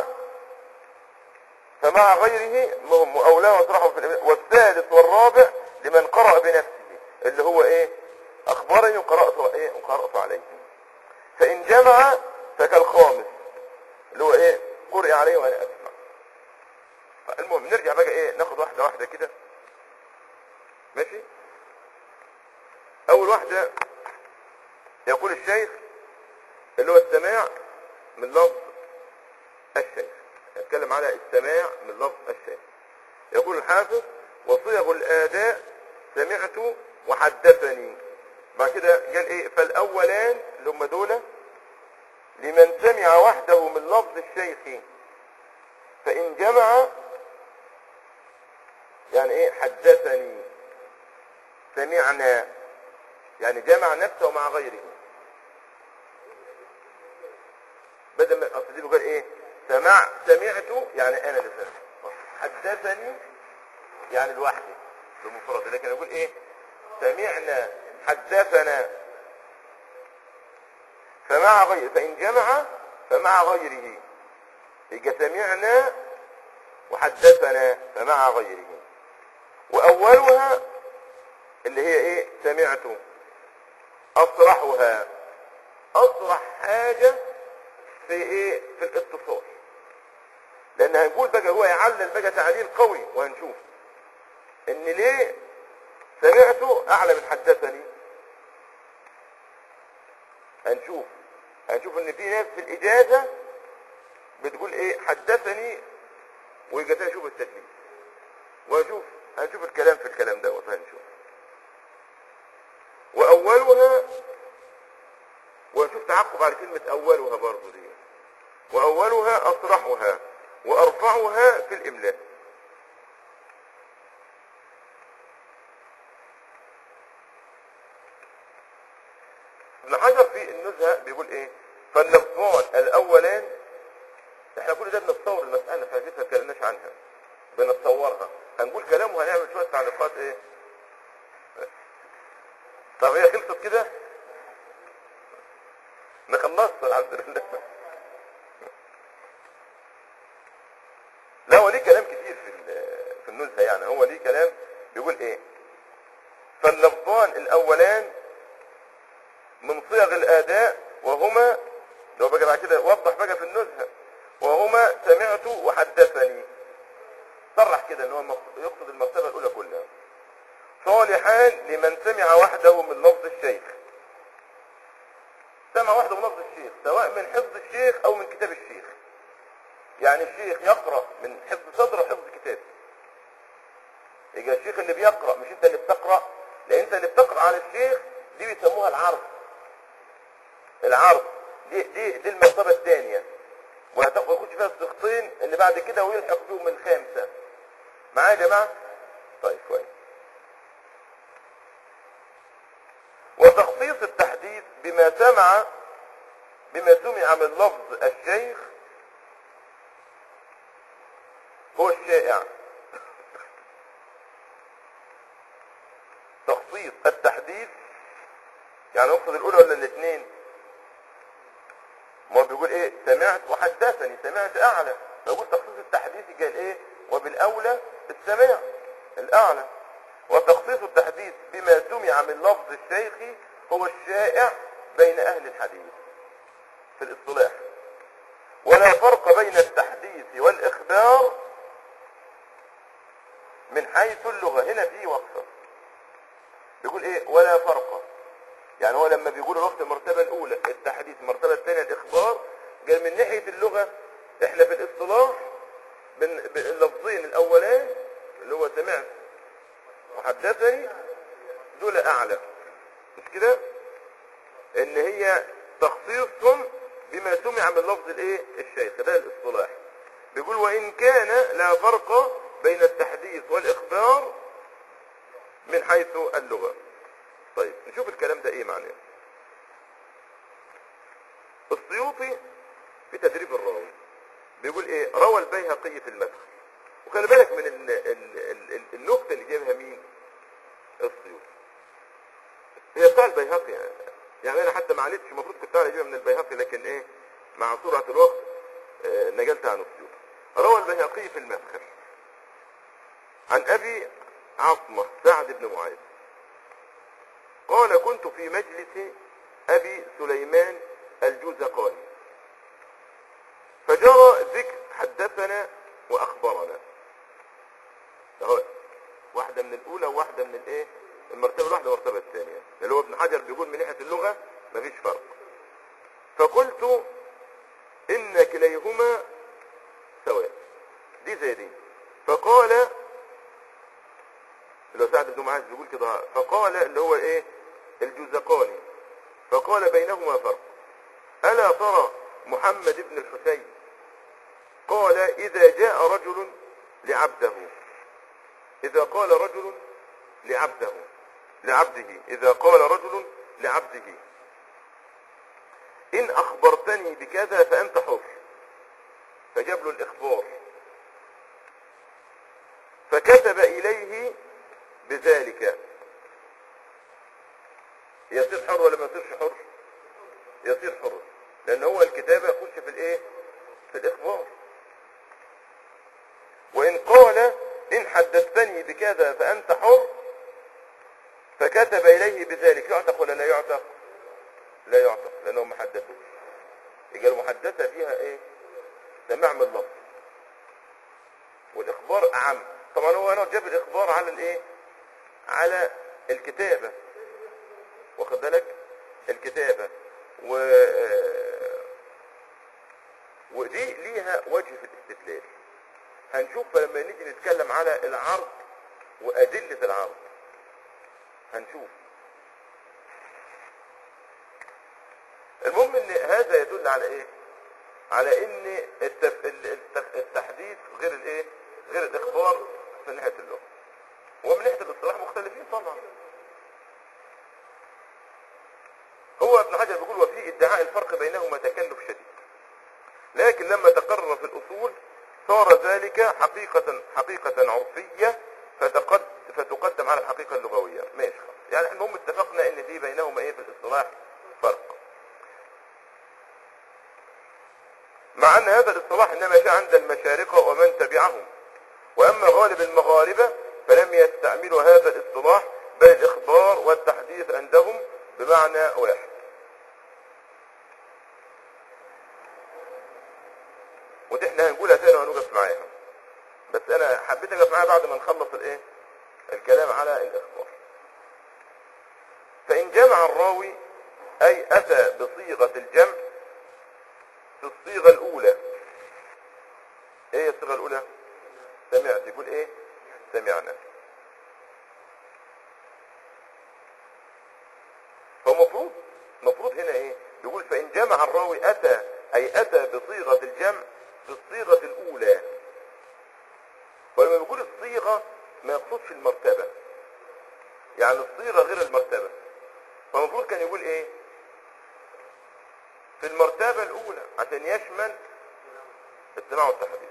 فمع غيره هم أولاه وصرحوا في الإملاء والثالث والرابع لمن قرأ بنفسه اللي هو ايه اخبرني وقرأت ايه وقرأت عليه فان جمع فكالخامس اللي هو ايه قرئ عليه وانا اسمع المهم نرجع بقى ايه ناخد واحدة واحدة كده ماشي اول واحدة يقول الشيخ اللي هو السماع من لفظ الشيخ نتكلم على السماع من لفظ الشيخ يقول الحافظ وصيغ الاداء سمعت وحدثني بعد كده قال ايه فالاولان اللي هم دول لمن سمع وحده من لفظ الشيخ فان جمع يعني ايه حدثني سمعنا يعني جمع نفسه مع غيره بدل ما اصل دي بيقول ايه سمع سمعت يعني انا اللي سمعت حدثني يعني لوحدي بمفرد لكن اقول ايه سمعنا حدثنا فمع غير فان جمع فمع غيره يبقى سمعنا وحدثنا فمع غيره واولها اللي هي ايه سمعت اصرحها اصرح حاجة في ايه في الاتصال لان هنقول بقى هو يعلل بقى تعليل قوي وهنشوف ان ليه سمعته اعلى من حدثني هنشوف هنشوف ان في ناس في الاجازة بتقول ايه حدثني ويجي تاني شوف التدليس وهنشوف هنشوف الكلام في الكلام دوت هنشوف واولها ونشوف تعقب على كلمة اولها برضو دي واولها اصرحها وارفعها في الاملاء ابن حجر في النزهة بيقول ايه فاللفظان الاولان احنا كل ده بنتصور المسألة فلسه ما اتكلمناش عنها بنتصورها هنقول كلام وهنعمل شوية تعليقات ايه طب هي خلصت كده نخلص الحمد لله لا هو ليه كلام كتير في ال- في النزهة يعني هو ليه كلام بيقول ايه فاللفظان الاولان من صيغ الاداء وهما لو بقى بعد كده وضح بقى في النزهة وهما سمعت وحدثني صرح كده ان هو المق- يقصد المرتبة الاولى كلها صالحان لمن سمع وحده من لفظ الشيخ سمع وحده من لفظ الشيخ سواء من حفظ الشيخ او من كتاب الشيخ يعني الشيخ يقرأ من حفظ صدر وحفظ كتاب يبقى الشيخ اللي بيقرأ مش انت اللي بتقرأ لان انت اللي بتقرأ على الشيخ دي بيسموها العرض العرض دي دي دي المرتبة الثانية وهتاخد يخش فيها الصيغتين اللي بعد كده ويلحق بيهم الخامسة معايا يا جماعة طيب كويس بما سمع بما سمع من لفظ الشيخ هو الشائع تخصيص التحديث يعني اقصد الاولى ولا الاثنين ما هو بيقول ايه سمعت وحدثني سمعت اعلى بيقول تخصيص التحديث قال ايه وبالاولى السماع الاعلى وتخصيص التحديث بما سمع من لفظ الشيخ هو الشائع بين اهل الحديث في الاصطلاح ولا فرق بين التحديث والاخبار من حيث اللغة هنا في وقفة بيقول ايه ولا فرق يعني هو لما بيقول الوقت المرتبة الاولى التحديث المرتبة الثانية الاخبار قال من ناحية اللغة احنا في الاصطلاح بن- باللفظين الاولان اللي هو سمعت وحدثني دول اعلى مش كده ان هي تخصيصهم بما سمع من لفظ الايه الشيخ ده الاصطلاح بيقول وان كان لا فرق بين التحديث والاخبار من حيث اللغة طيب نشوف الكلام ده ايه معناه السيوطي في تدريب الراوي بيقول ايه روى البيهقي في المدخل وخلي بالك من ال ال ال ال النكته اللي جابها مين السيوطي هي بتاع البيهقي يعني. يعني انا حتى ما عليتش المفروض كنت اعرف اجيبها من البيهقي لكن ايه مع سرعه الوقت آه، نقلت عن السيوطي روى البيهقي في المدخل عن ابي عصمه سعد بن معاذ قال كنت في مجلس ابي سليمان الجوزقاني فجرى ذكر حدثنا واخبرنا اهو واحده من الاولى وواحده من الايه المرتبه الواحده والمرتبه الثانيه اللي هو ابن حجر بيقول من ناحيه اللغه مفيش فرق فقلت ان كليهما سواء دي زي دي فقال اللي هو سعد بن معاذ بيقول كده فقال اللي هو ايه الجزقاني فقال بينهما فرق ألا ترى محمد بن الحسين قال إذا جاء رجل لعبده إذا قال رجل لعبده لعبده إذا قال رجل لعبده إن أخبرتني بكذا فأنت حر فجاب له الإخبار فكتب إليه بذلك يصير حر ولا ما يصيرش حر يصير حر لان هو الكتابة يخش في الايه في الاخبار وان قال ان حدثتني بكذا فانت حر فكتب اليه بذلك يعتق ولا لا يعتق لا يعتق لانه ما حدثوش يبقى المحدثة فيها ايه سماع من اللفظ والاخبار اعم طبعا هو هنا جاب الاخبار على الايه على الكتابة واخد بالك الكتابة و ودي ليها وجه في الاستدلال هنشوف لما نيجي نتكلم على العرض وأدلة العرض هنشوف المهم ان هذا يدل على ايه على ان التف... التف... التحديث غير الايه غير الاخبار من ناحيه اللغه ومن ناحيه الاصطلاح مختلفين طبعا هو ابن حجر بيقول وفي ادعاء الفرق بينهما تكلف شديد لكن لما تقرر في الاصول صار ذلك حقيقة حقيقة عرفية فتقد فتقدم على الحقيقة اللغوية ماشي خلاص يعني احنا المهم اتفقنا ان في بينهما ايه في الاصطلاح فرق مع ان هذا الاصطلاح انما جاء عند المشارقة ومن تبعهم واما غالب المغاربة فلم يستعملوا هذا الاصطلاح بل الاخبار والتحديث عندهم بمعنى واحد ودي احنا هنقولها تاني وهنوقف معاها بس انا حبيت اقف معاها بعد ما نخلص الايه الكلام على الاخبار فان جمع الراوي اي اتى بصيغة الجمع في الصيغة الاولى ايه الصيغة الاولى سمعت يقول ايه سمعنا فمفروض مفروض هنا ايه يقول فان جمع الراوي اتى اي اتى بصيغة الجمع في الصيغة الاولى ولما بيقول الصيغة ما يقصدش المرتبة يعني الصيغة غير المرتبة فالمفروض كان يقول ايه يشمل السماع والتحديث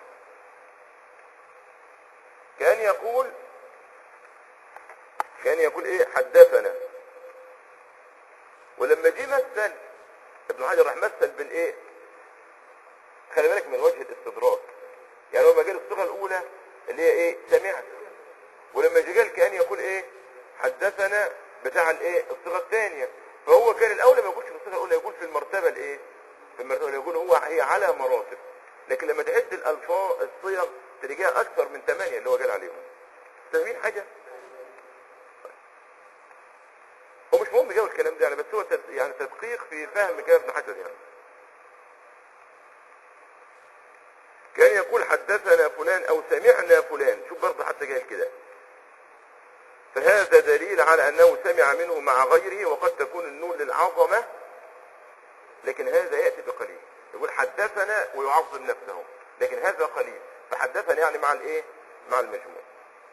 كان يقول كان يقول ايه حدثنا ولما جه مثل ابن حجر راح مثل بالايه خلي بالك من وجه الاستدراك يعني هو ما جه الصيغه الاولى اللي هي ايه سمعت ولما جه قال كان يقول ايه حدثنا بتاع الايه الصيغه الثانيه فهو كان الاولى ما يقولش في الصيغه الاولى يقول في المرتبه الايه في المرتبه اللي يقول هو هي على مراتب لكن لما تعد الالفاظ الصيغ تلاقيها اكثر من ثمانيه اللي هو قال عليهم فاهمين حاجه هو مش مهم جو الكلام ده يعني بس هو تد- يعني تدقيق في فهم كلام ابن حجر يعني كان يقول حدثنا فلان او سمعنا فلان شوف برضه حتى قال كده فهذا دليل على انه سمع منه مع غيره وقد تكون النون للعظمه لكن هذا ياتي بقليل يقول حدثنا ويعظم نفسه لكن هذا قليل فحدثنا يعني مع الايه مع المجموع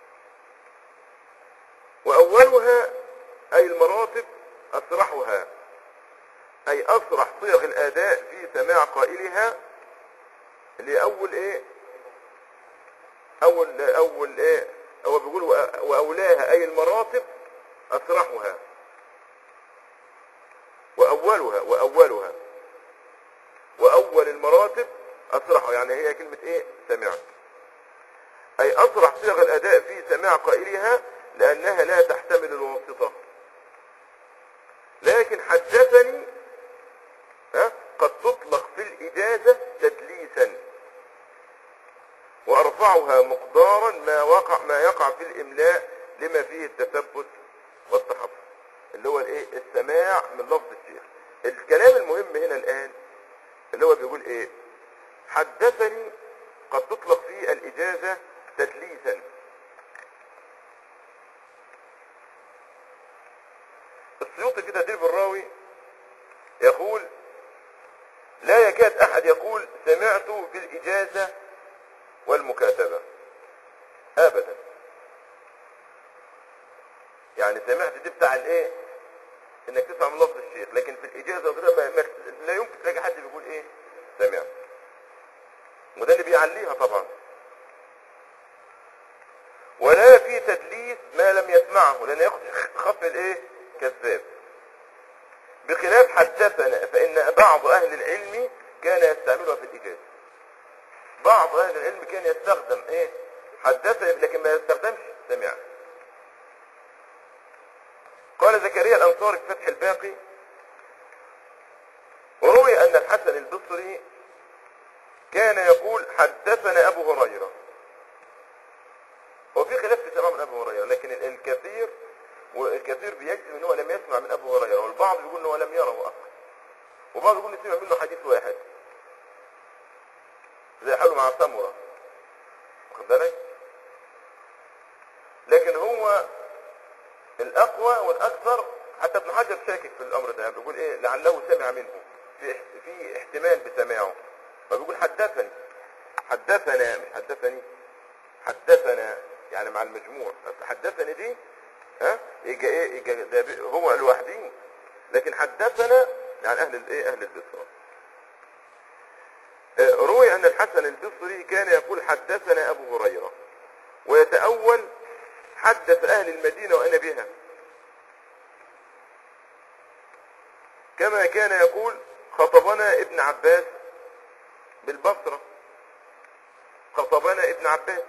واولها اي المراتب اسرحها اي اسرح صيغ الاداء في سماع قائلها اللي هي اول ايه اول اول ايه هو بيقول وأ- واولاها اي المراتب اسرحها واولها واولها واول المراتب اسرحها يعني هي كلمة ايه سمعت اي اسرح صيغ الاداء في سماع قائلها لانها لا تحتمل الواسطة لكن حدثني ها قد تطلق في الاجازة تدليسا وارفعها مقدارا ما وقع ما يقع في الاملاء لما فيه التثبت والتحفظ اللي هو الايه السماع من لفظ الشيخ الكلام المهم هنا الان اللي هو بيقول ايه حدثني قد تطلق فيه الاجازة تدليسا السيوطي في تدريب الراوي يقول لا يكاد احد يقول سمعت في الاجازة والمكاتبة ابدا يعني سمعت دي بتاع الايه انك تسمع من لفظ الشيخ لكن في الاجازة وكده ما- ما- لا يمكن تلاقي حد بيقول ايه سمعت وده اللي بيعليها طبعا ولا في تدليس ما لم يسمعه لان ياخد خط الايه كذاب بخلاف حدثنا فان بعض اهل العلم كان يستعملها في الاجازه بعض اهل العلم كان يستخدم ايه حدثنا لكن ما يستخدمش سمع قال زكريا الانصاري في فتح الباقي وروي ان الحسن البصري كان يقول حدثنا ابو هريره هو في خلاف في سماع من ابو هريره لكن ال- الكثير والكثير بيجزم ان هو لم يسمع من ابو هريره والبعض بيقول ان هو لم يره اصلا وبعض يقول إن سمع منه حديث واحد زي حاله مع سمره واخد بالك لكن هو الاقوى والاكثر حتى ابن حجر شاكك في الامر ده بيقول ايه لعله سمع منه في اح- في احتمال بسماعه فبيقول حدثني حدثنا مش حدثني حدثنا يعني مع المجموع بس حدثني دي ها يجي ايه يجي ده بي- هو لوحده لكن حدثنا يعني اهل الايه اهل البصره آه، روي ان الحسن البصري كان يقول حدثنا ابو هريره ويتاول حدث اهل المدينه وانا بها كما كان يقول خطبنا ابن عباس بالبصره خطبنا ابن عباس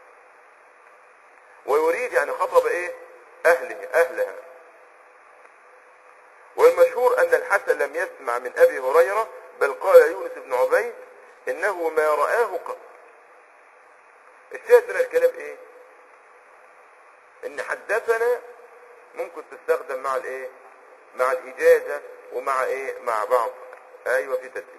ويريد يعني خطب ايه اهله اهلها والمشهور ان الحسن لم يسمع من ابي هريرة بل قال يونس بن عبيد انه ما رآه قط الشاهد من الكلام ايه ان حدثنا ممكن تستخدم مع الايه مع الاجازة ومع ايه مع بعض ايوه في تدريب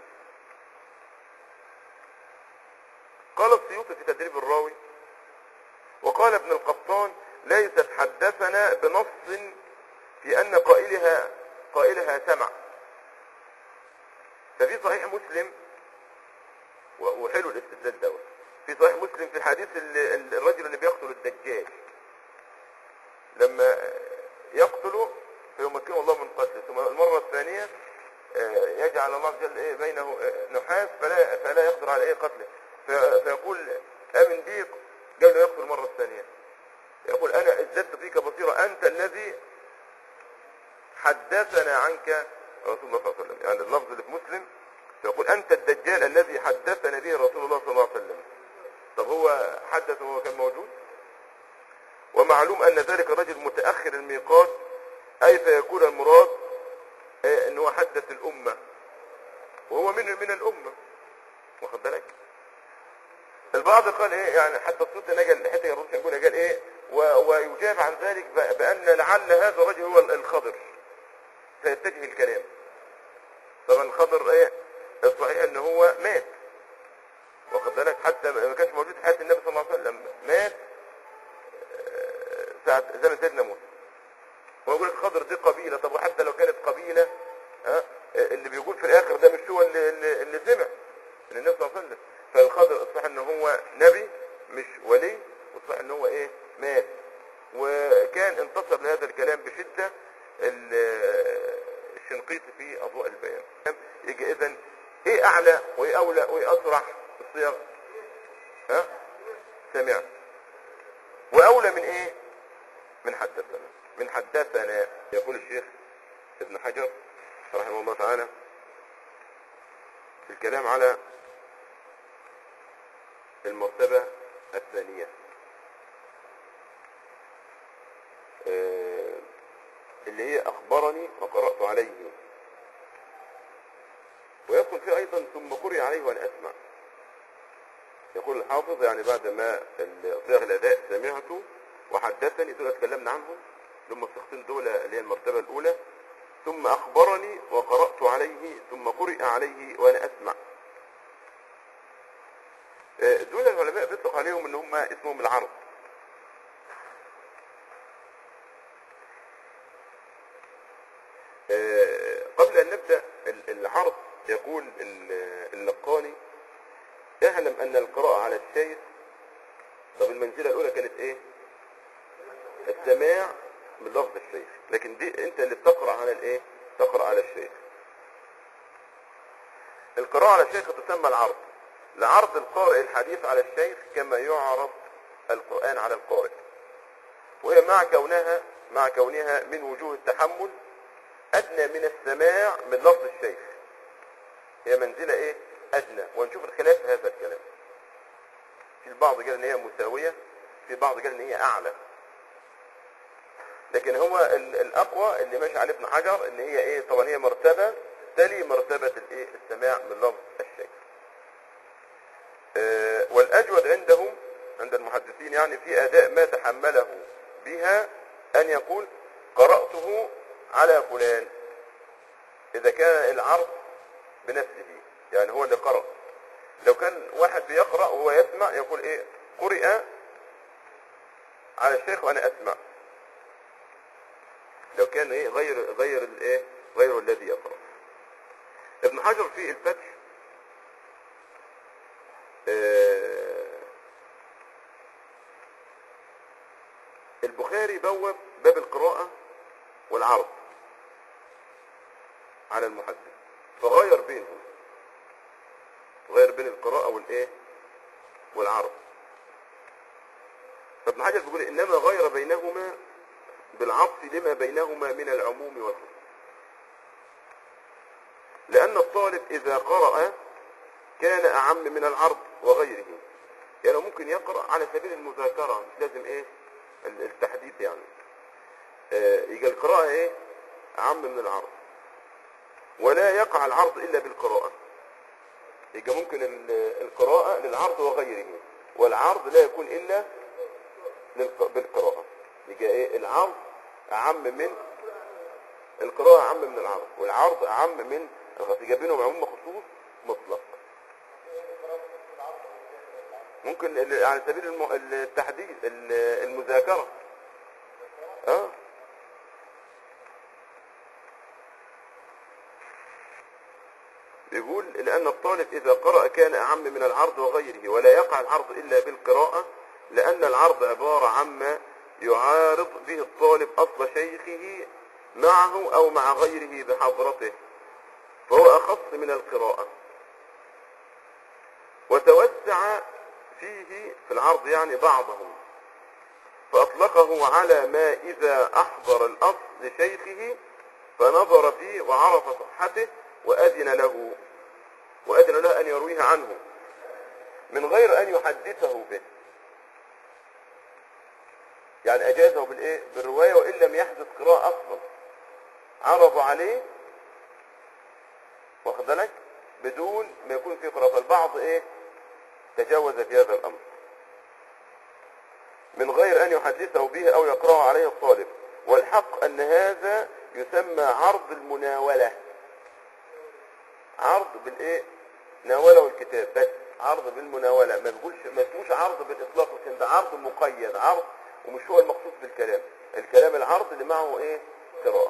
قال السيوطي في تدريب الراوي وقال ابن القطان ليست حدثنا بنص في ان قائلها قائلها سمع ففي صحيح مسلم و- وحلو الاستدلال دوت في صحيح مسلم في حديث ال- ال- الرجل اللي بيقتل الدجال لما يقتله فيمكنه الله من قتله ثم المرة الثانية آه، يجعل الله عز وجل إيه بينه آه، نحاس فلا فلا يقدر على ايه قتله في- فيقول امن بي قبل لا يقتل المره الثانيه يقول انا ازددت فيك بصيره انت الذي حدثنا عنك رسول الله صلى الله عليه وسلم يعني اللفظ اللي في مسلم يقول انت الدجال الذي حدثنا به رسول الله صلى الله عليه وسلم طب هو حدث وهو كان موجود ومعلوم ان ذلك الرجل متاخر الميقات اي فيكون المراد آه، ان هو حدث الامه وهو من من الامه واخد بالك البعض قال ايه يعني حتى الصوت نجل حتى الرسول يقول قال ايه و- ويجاب عن ذلك ب- بان لعل هذا الرجل هو الخضر فيتجه الكلام طبعا الخضر ايه الصحيح ان هو مات واخد بالك حتى ما كانش موجود في حياه النبي صلى الله عليه وسلم مات آه، ساعه زمن سيدنا موسى ويقول لك خضر دي قبيله طب وحتى لو كانت قبيله ها اللي بيقول في الاخر ده مش هو اللي, اللي, اللي سمع من النبي صلى الله عليه وسلم فالخضر الصح ان هو نبي مش ولي والصح ان هو ايه مات وكان انتصر لهذا الكلام بشده ال- الشنقيطي في اضواء البيان يجي اذا ايه اعلى وايه اولى وايه اسرع الصيغ ها سمعت واولى من ايه من حدثنا من حدثنا يقول الشيخ ابن حجر رحمه الله تعالى في الكلام على المرتبة الثانية آه، اللي هي أخبرني وقرأت عليه ويدخل فيه أيضا ثم قرئ عليه وأنا أسمع يقول الحافظ يعني بعد ما ال- صيغ الأداء سمعته وحدثني دول اتكلمنا عنهم ثم الصيغتين دول اللي هي المرتبة الأولى ثم أخبرني وقرأت عليه ثم قرئ عليه وأنا أسمع آه، دول العلماء بيطلق عليهم ان هم اسمهم العرض آه، قبل ان نبدأ ال- العرض يقول ال- اللقاني اعلم ان القراءة على الشيخ طب المنزلة الاولى كانت ايه السماع من لفظ الشيخ لكن دي انت اللي بتقرأ على الايه تقرأ على الشيخ القراءة على الشيخ تسمى العرض لعرض القارئ الحديث على الشيخ كما يعرض القرآن على القارئ وهي مع كونها مع كونها من وجوه التحمل أدنى من السماع من لفظ الشيخ هي منزلة إيه أدنى ونشوف الخلاف في هذا الكلام في البعض قال إن هي مساوية في بعض قال إن هي أعلى لكن هو ال- الأقوى اللي ماشي عليه ابن حجر إن هي إيه طبعا هي مرتبة تلي مرتبة الإيه السماع من لفظ الشيخ آه، والأجود عندهم عند المحدثين يعني في أداء ما تحمله بها أن يقول قرأته على فلان إذا كان العرض بنفسه يعني هو اللي قرأ لو كان واحد بيقرأ وهو يسمع يقول إيه قرئ على الشيخ وأنا أسمع لو كان إيه غير غير الإيه غير الذي يقرأ ابن حجر في الفتح آه، البخاري بوب باب القراءة والعرض على المحدث فغير بينهم غير بين القراءة والايه والعرض فابن حجر بيقول انما غير بينهما بالعطف لما بينهما من العموم والخصوص لان الطالب اذا قرأ كان اعم من العرض وغيره يعني ممكن يقرأ على سبيل المذاكرة مش لازم ايه ال- التحديث يعني آه، يبقى القراءة ايه اعم من العرض ولا يقع العرض الا بالقراءة يبقى ممكن ال- القراءة للعرض وغيره والعرض لا يكون الا للق- بالقراءة يبقى ايه العرض اعم من القراءة اعم من العرض والعرض اعم من الخصوص يبقى بينهم عموم خصوص مطلق ممكن ال- على سبيل الم- التحديث ال- المذاكرة اه يقول لأن الطالب إذا قرأ كان أعم من العرض وغيره ولا يقع العرض إلا بالقراءة لأن العرض عبارة عما يعارض به الطالب أصل شيخه معه أو مع غيره بحضرته فهو أخص من القراءة وتوسع فيه في العرض يعني بعضه فأطلقه على ما إذا أحضر الأصل لشيخه فنظر فيه وعرف صحته وأذن له وأذن له أن يرويه عنه من غير أن يحدثه به يعني أجازه بالإيه؟ بالرواية وإن لم يحدث قراءة أصلا عرض عليه واخد بالك بدون ما يكون في قراءة فالبعض إيه تجاوز في هذا الأمر من غير أن يحدثه به أو يقرأه عليه الطالب والحق أن هذا يسمى عرض المناولة عرض بالإيه ناوله الكتاب بس عرض بالمناولة ما بيقولش ما اسموش عرض بالإطلاق لكن ده عرض مقيد عرض ومش هو المقصود بالكلام الكلام العرض اللي معه إيه قراءة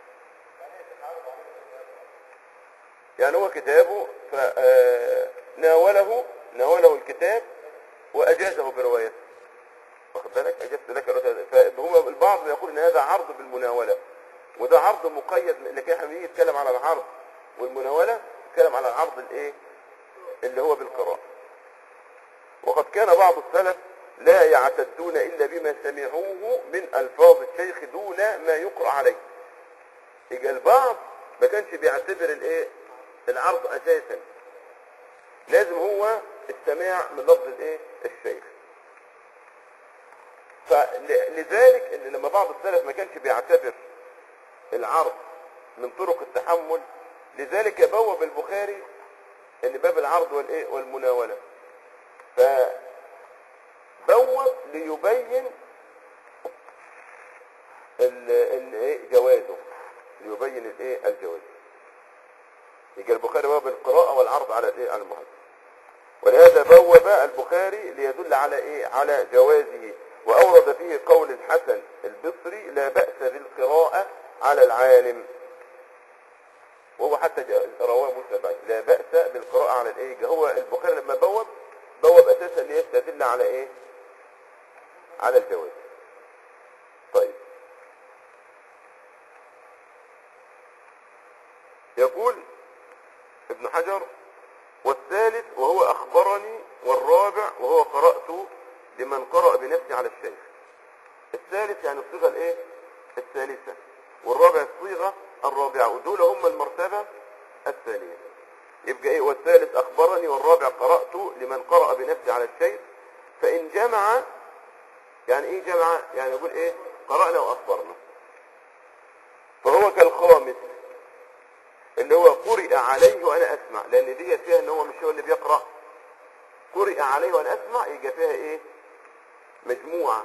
يعني هو كتابه فناوله ناوله الكتاب وأجازه بروايته واخد بالك أجزت لك روايته فهم البعض يقول ان هذا عرض بالمناولة وده عرض مقيد لكن احنا بنيجي نتكلم على العرض والمناولة نتكلم على العرض الايه اللي هو بالقراءة وقد كان بعض السلف لا يعتدون الا بما سمعوه من الفاظ الشيخ دون ما يقرأ عليه يجي البعض ما كانش بيعتبر الايه العرض اساسا لازم هو السماع من لفظ الايه الشيخ فلذلك ان لما بعض السلف ما كانش بيعتبر العرض من طرق التحمل لذلك بوب البخاري ان باب العرض والايه والمناوله فبوب ليبين ال ال ايه جوازه ليبين الايه الجواز يجي البخاري بوب القراءه والعرض على الايه على المهندس ولهذا بوب البخاري ليدل على ايه على جوازه واورد فيه قول الحسن البصري لا بأس بالقراءة على العالم وهو حتى جاء- رواه مسلم بعد. لا بأس بالقراءة على الايه هو البخاري لما بوب بوب اساسا ليستدل على ايه على الجواز طيب يقول ابن حجر والثالث وهو أخبرني والرابع وهو قرأت لمن قرأ بنفسي على الشيخ الثالث يعني الصيغة الايه الثالثة والرابع الصيغة الرابعة ودول هم المرتبة الثانية يبقى ايه والثالث أخبرني والرابع قرأت لمن قرأ بنفسي على الشيخ فإن جمع يعني ايه جمع يعني يقول ايه قرأنا وأخبرنا فهو كالخامس اللي هو قرئ عليه وانا اسمع لان دي فيها ان هو مش هو اللي بيقرا قرئ عليه وانا اسمع يبقى فيها ايه مجموعه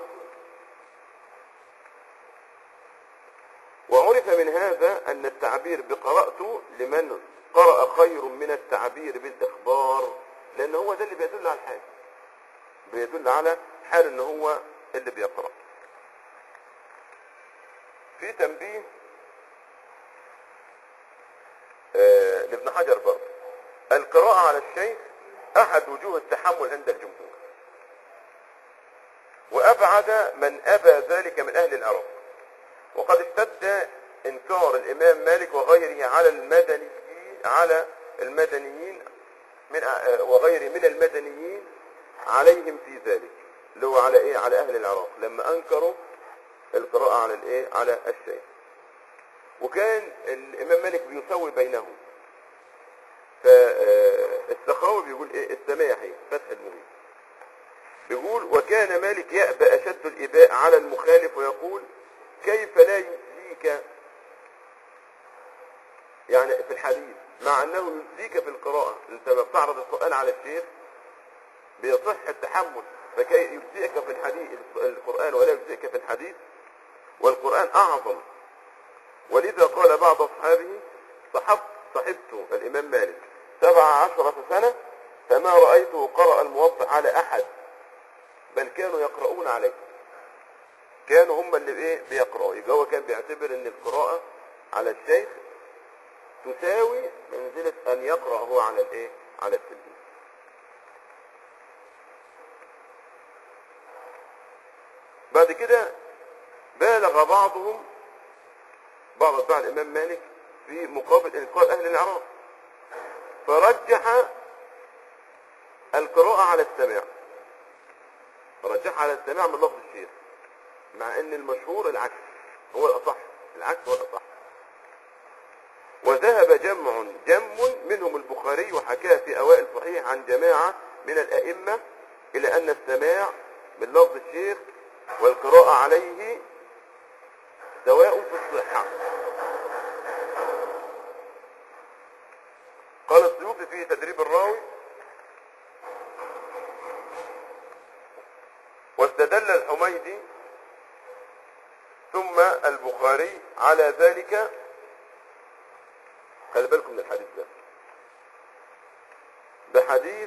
وعرف من هذا ان التعبير بقرات لمن قرأ خير من التعبير بالاخبار لان هو ده اللي بيدل على الحال بيدل على حال ان هو اللي بيقرأ في تنبيه آه، لابن حجر برضه القراءة على الشيخ أحد وجوه التحمل عند الجمهور وأبعد من أبى ذلك من أهل العراق وقد اشتد إنكار الإمام مالك وغيره على المدنيين على المدنيين من آه، وغيره من المدنيين عليهم في ذلك اللي هو على إيه على أهل العراق لما أنكروا القراءة على الإيه على الشيخ وكان الامام مالك بيسوي بينهم فالسخاوي بيقول ايه السماحي فتح المبين بيقول وكان مالك يأبى أشد الإباء على المخالف ويقول كيف لا يجزيك يعني في الحديث مع أنه يجزيك في القراءة أنت لما بتعرض القرآن على الشيخ بيصح التحمل فكي يجزيك في الحديث القرآن ولا يجزيك في الحديث والقرآن أعظم ولذا قال بعض أصحابه صحبت صحبت الإمام مالك سبع عشرة سنة فما رأيته قرأ الموطأ على أحد بل كانوا يقرؤون عليه كانوا هم اللي ايه بيقرأوا يبقى هو كان بيعتبر ان القراءة على الشيخ تساوي منزلة ان يقرأ هو على الايه على التلميذ بعد كده بالغ بعضهم بعض اتباع الامام مالك في مقابل انكار اهل العراق فرجح القراءة على السماع رجح على السماع من لفظ الشيخ مع ان المشهور العكس هو الاصح العكس هو الاصح وذهب جمع جم منهم البخاري وحكاه في اوائل صحيح عن جماعة من الائمة الى ان السماع من لفظ الشيخ والقراءة عليه سواء في الصحة قال السيوطي في تدريب الراوي واستدل الحميدي ثم البخاري على ذلك خلي بالكم من الحديث ده بحديث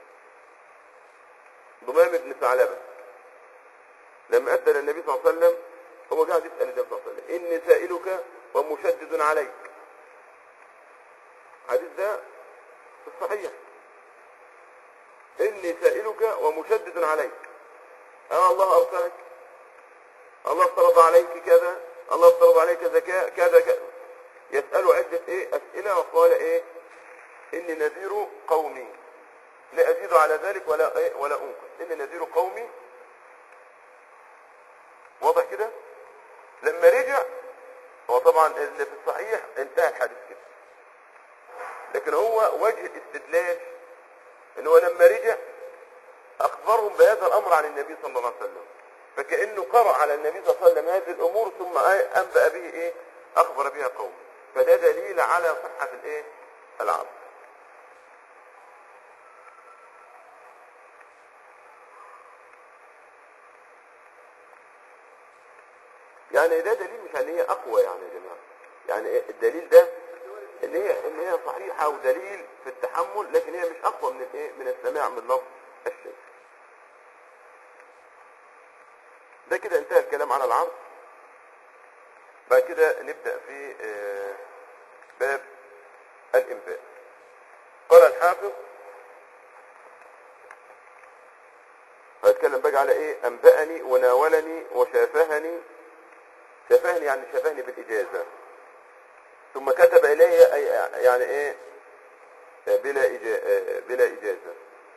ضمام بن ثعلبه لما اتى النبي صلى الله عليه وسلم هو قاعد يسال النبي صلى الله عليه وسلم اني سائلك ومشدد عليك الحديث ده في الصحيح اني سائلك ومشدد عليك اه الله ارسلك الله افترض عليك كذا الله افترض عليك زكاة كذا كذا يسأل عدة ايه اسئلة وقال ايه اني نذير قومي لا ازيد على ذلك ولا ايه ولا انقص اني نذير قومي واضح كده لما رجع هو طبعا اللي في الصحيح انتهى الحديث كده لكن هو وجه الاستدلال ان هو لما رجع اخبرهم بهذا الامر عن النبي صلى الله عليه وسلم فكانه قرأ على النبي صلى الله عليه وسلم هذه الامور ثم انبأ به ايه اخبر بها قوم فده دليل على صحة الايه العرض يعني ده دليل مش ان هي اقوى يعني يا جماعه يعني إيه الدليل ده ان هي ان هي صحيحه ودليل في التحمل لكن هي مش اقوى من الايه من السماع من لفظ الشيء ده كده انتهى الكلام على العرض بعد كده نبدا في آه، باب الانباء قال الحافظ هيتكلم بقى على ايه انبأني وناولني وشافهني شافهني يعني شافهني بالاجازه ثم كتب الي أي يعني ايه بلا إجا... بلا اجازه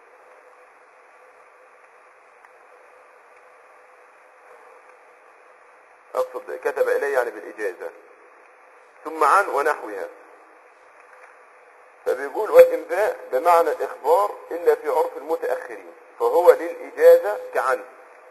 اقصد كتب الي يعني بالاجازه ثم عن ونحوها فبيقول والانباء بمعنى الاخبار الا في عرف المتاخرين فهو للاجازه كعن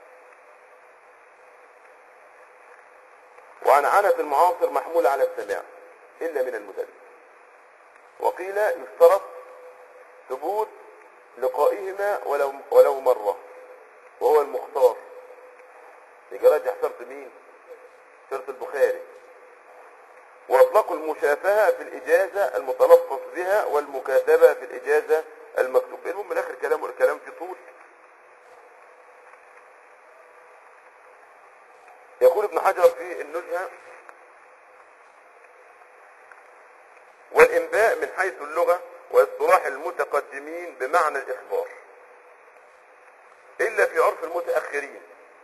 وعن عنة المعاصر محمولة على السماع إلا من المدلس وقيل يشترط ثبوت لقائهما ولو, ولو مرة وهو المختار يجي راجع شرط مين شرط البخاري واطلقوا المشافهة في الإجازة المتلفظ بها والمكاتبة في الإجازة المكتوب المهم من آخر كلام والكلام في طول يقول ابن حجر في النزهة والإنباء من حيث اللغة واصطلاح المتقدمين بمعنى الإخبار إلا في عرف المتأخرين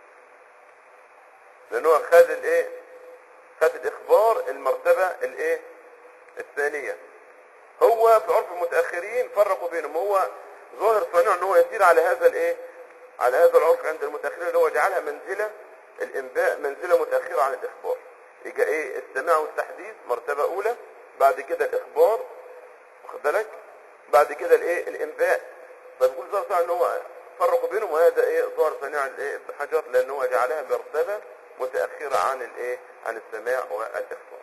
لأنه خد الإيه خد الإخبار المرتبة الإيه الثانية هو في عرف المتأخرين فرقوا بينهم هو ظاهر صنيع ان هو يسير على هذا الايه على هذا العرف عند المتأخرين اللي هو جعلها منزلة الانباء منزلة متأخرة عن الاخبار يجي ايه السماع والتحديث مرتبة اولى بعد كده الاخبار واخد بالك بعد كده الايه الانباء فبيقول ظاهر صنيع ان هو فرقوا بينهم وهذا ايه ظاهر صنيع الايه ابن حجر لان هو جعلها مرتبة متأخرة عن الايه عن السماع والاخبار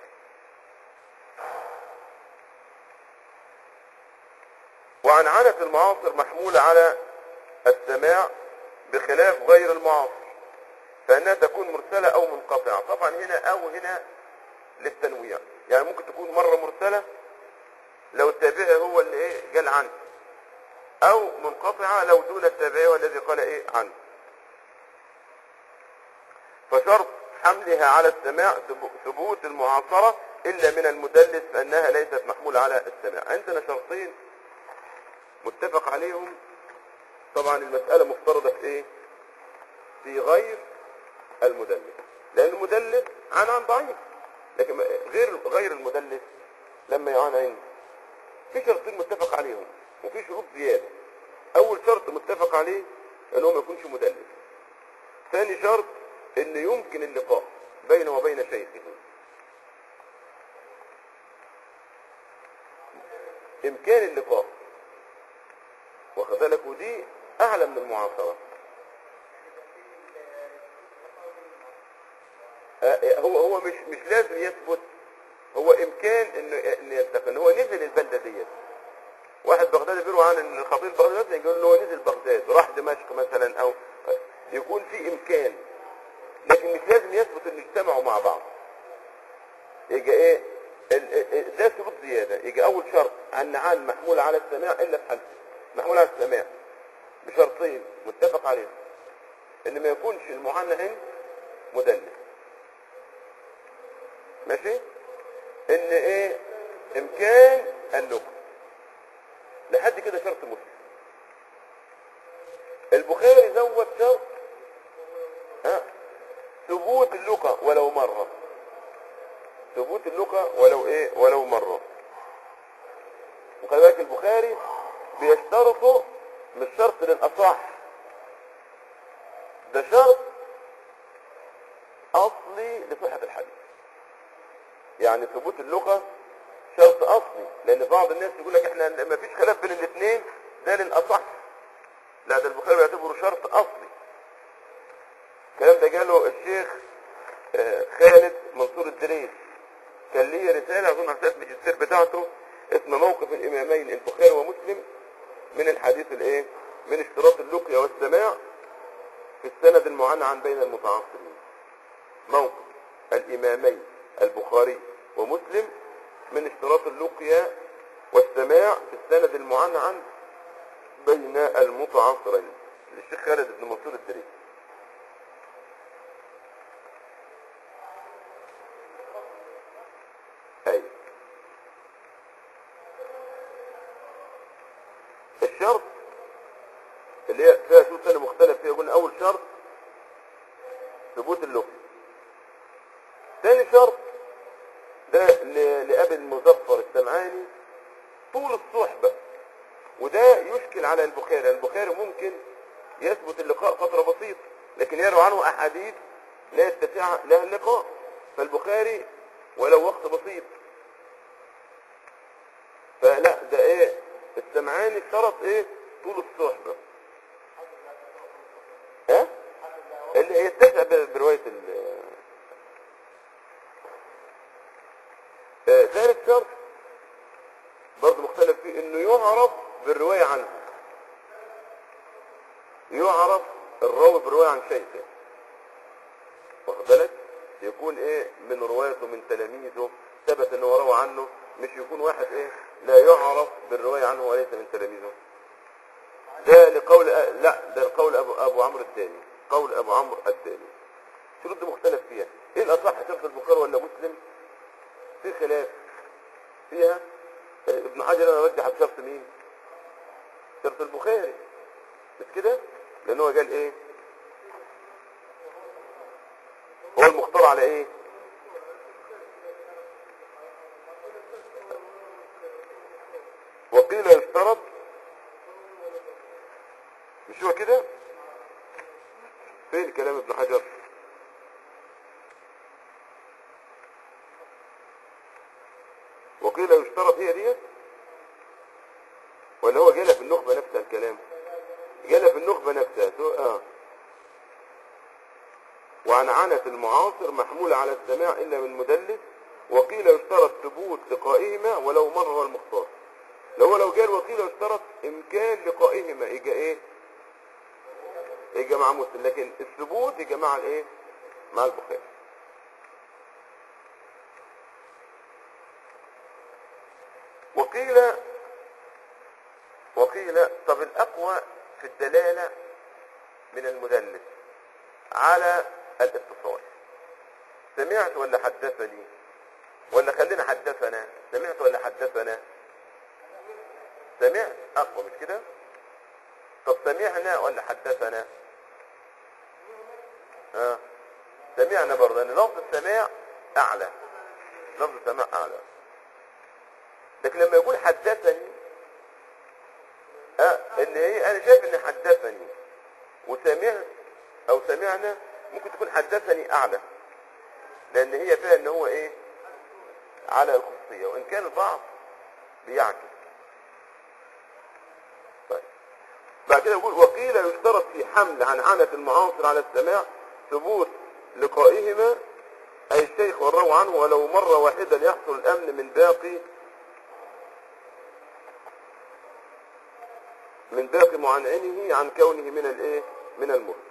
وعن عنة المعاصر محمولة على السماع بخلاف غير المعاصر فإنها تكون مرسلة أو منقطعة طبعا هنا أو هنا للتنويع يعني ممكن تكون مرة مرسلة لو التابعي هو اللي إيه قال عنه أو منقطعة لو دون التابعي هو الذي قال إيه عنه فشرط حملها على السماع ثبوت المعاصرة إلا من المدلس فإنها ليست محمولة على السماع عندنا شرطين متفق عليهم طبعا المسألة مفترضة في ايه في غير المدلس لان المدلس عن عن ضعيف لكن غير غير المدلس لما يعان عين في شرطين متفق عليهم وفي شروط زيادة اول شرط متفق عليه ان هو ما يكونش مدلس ثاني شرط ان يمكن اللقاء بينه وبين شيخه امكان اللقاء واخد بالك ودي اعلى من المعاصرة آه، هو هو مش مش لازم يثبت هو امكان انه ان يلتقي ان هو نزل البلده ديت واحد بغدادي بيروي عن ان الخطيب بغداد يقول له هو نزل بغداد راح دمشق مثلا او يكون في امكان لكن مش لازم يثبت ان اجتمعوا مع بعض يجي ايه ال- ال- ده شروط زياده يجي اول شرط ان عن محمول على السماع الا في حالته محمول على السماع بشرطين متفق عليهم ان ما يكونش المعنى هنا مدلس ماشي ان ايه امكان اللغة لحد كده شرط مسلم البخاري زود شرط ها ثبوت اللغة ولو مرة ثبوت اللغة ولو ايه ولو مرة وخلي بالك البخاري بيشترطه مش شرط للأصح ده شرط أصلي لصحة الحديث يعني ثبوت اللغة شرط أصلي لأن بعض الناس يقول لك احنا ما فيش خلاف بين الاثنين ده للأصح لا ده البخاري بيعتبره شرط أصلي الكلام ده قاله الشيخ آه، خالد منصور الدريس كان ليه رسالة أظن على الماجستير بتاعته اسم موقف الإمامين البخاري ومسلم من الحديث الإيه؟ من اشتراط اللقيا والسماع في السند المعنعن بين المتعاصرين موقف الإمامين البخاري ومسلم من اشتراط اللقيا والسماع في السند المعنعن بين المتعاصرين للشيخ خالد بن منصور الدريس أي الشرط اللي هي فيها شروط ثانية مختلف فيها قلنا أول شرط ثبوت اللغة ثاني شرط ده ل- لأبي المظفر السمعاني طول الصحبة وده يشكل على البخاري البخاري ممكن يثبت اللقاء فترة بسيطة لكن يروي عنه أحاديث لا يتسع لها اللقاء فالبخاري ولو وقت بسيط فلا ده ايه السمعاني اشترط ايه طول الصحبة ها اللي هي يتسع ب- برواية ال آه، ثالث شرط برضه مختلف فيه انه يعرف بالرواية عنه يعرف الراوي بالرواية عن شيخه واخد بالك يكون ايه من روايته من تلاميذه ثبت انه روى عنه مش يكون واحد ايه لا يعرف بالرواية عنه وليس من تلاميذه ده لقول أ- لا ده لقول ابو ابو عمرو الثاني قول ابو عمرو الثاني شروط دي مختلف فيها ايه الاصح شرط البخاري ولا مسلم في خلاف فيها آه، ابن حجر انا ارجح بشرط مين شرط البخاري مش كده لان هو قال ايه هو المختار على ايه وقيل يشترط مش هو كده فين كلام ابن حجر وقيل يشترط هي ديت ولا هو جالها في النخبة نفسها الكلام جالها في النخبة نفسها سو- اه وعن عنة المعاصر محمولة على السماع إلا من مدلس وقيل يشترط ثبوت لقائهما ولو مر هو المختار لو هو لو قال وقيل يشترط إمكان لقائهما يجي إيه يجي مع مسلم لكن الثبوت يجي مع الإيه مع البخاري وقيل وقيل طب الأقوى في الدلالة من المدلس على الاتصال سمعت ولا حدثني ولا خلينا حدثنا سمعت ولا حدثنا سمعت اقوى مش كده طب سمعنا ولا حدثنا ها سمعنا برضه لان لفظ السماع اعلى لفظ السماع اعلى لكن لما يقول حدثني اه ان هي انا شايف ان حدثني وسمعت او سمعنا ممكن تكون حدثني اعلى لان هي فيها ان هو ايه على الخصوصية وان كان البعض بيعكس طيب بعد كده يقول وقيل يشترط في حمل عن عنة المعاصر على السماع ثبوت لقائهما أي الشيخ والروى عنه ولو مرة واحدة ليحصل الأمن من باقي من باقي معنعنه عن كونه من الايه من المرسل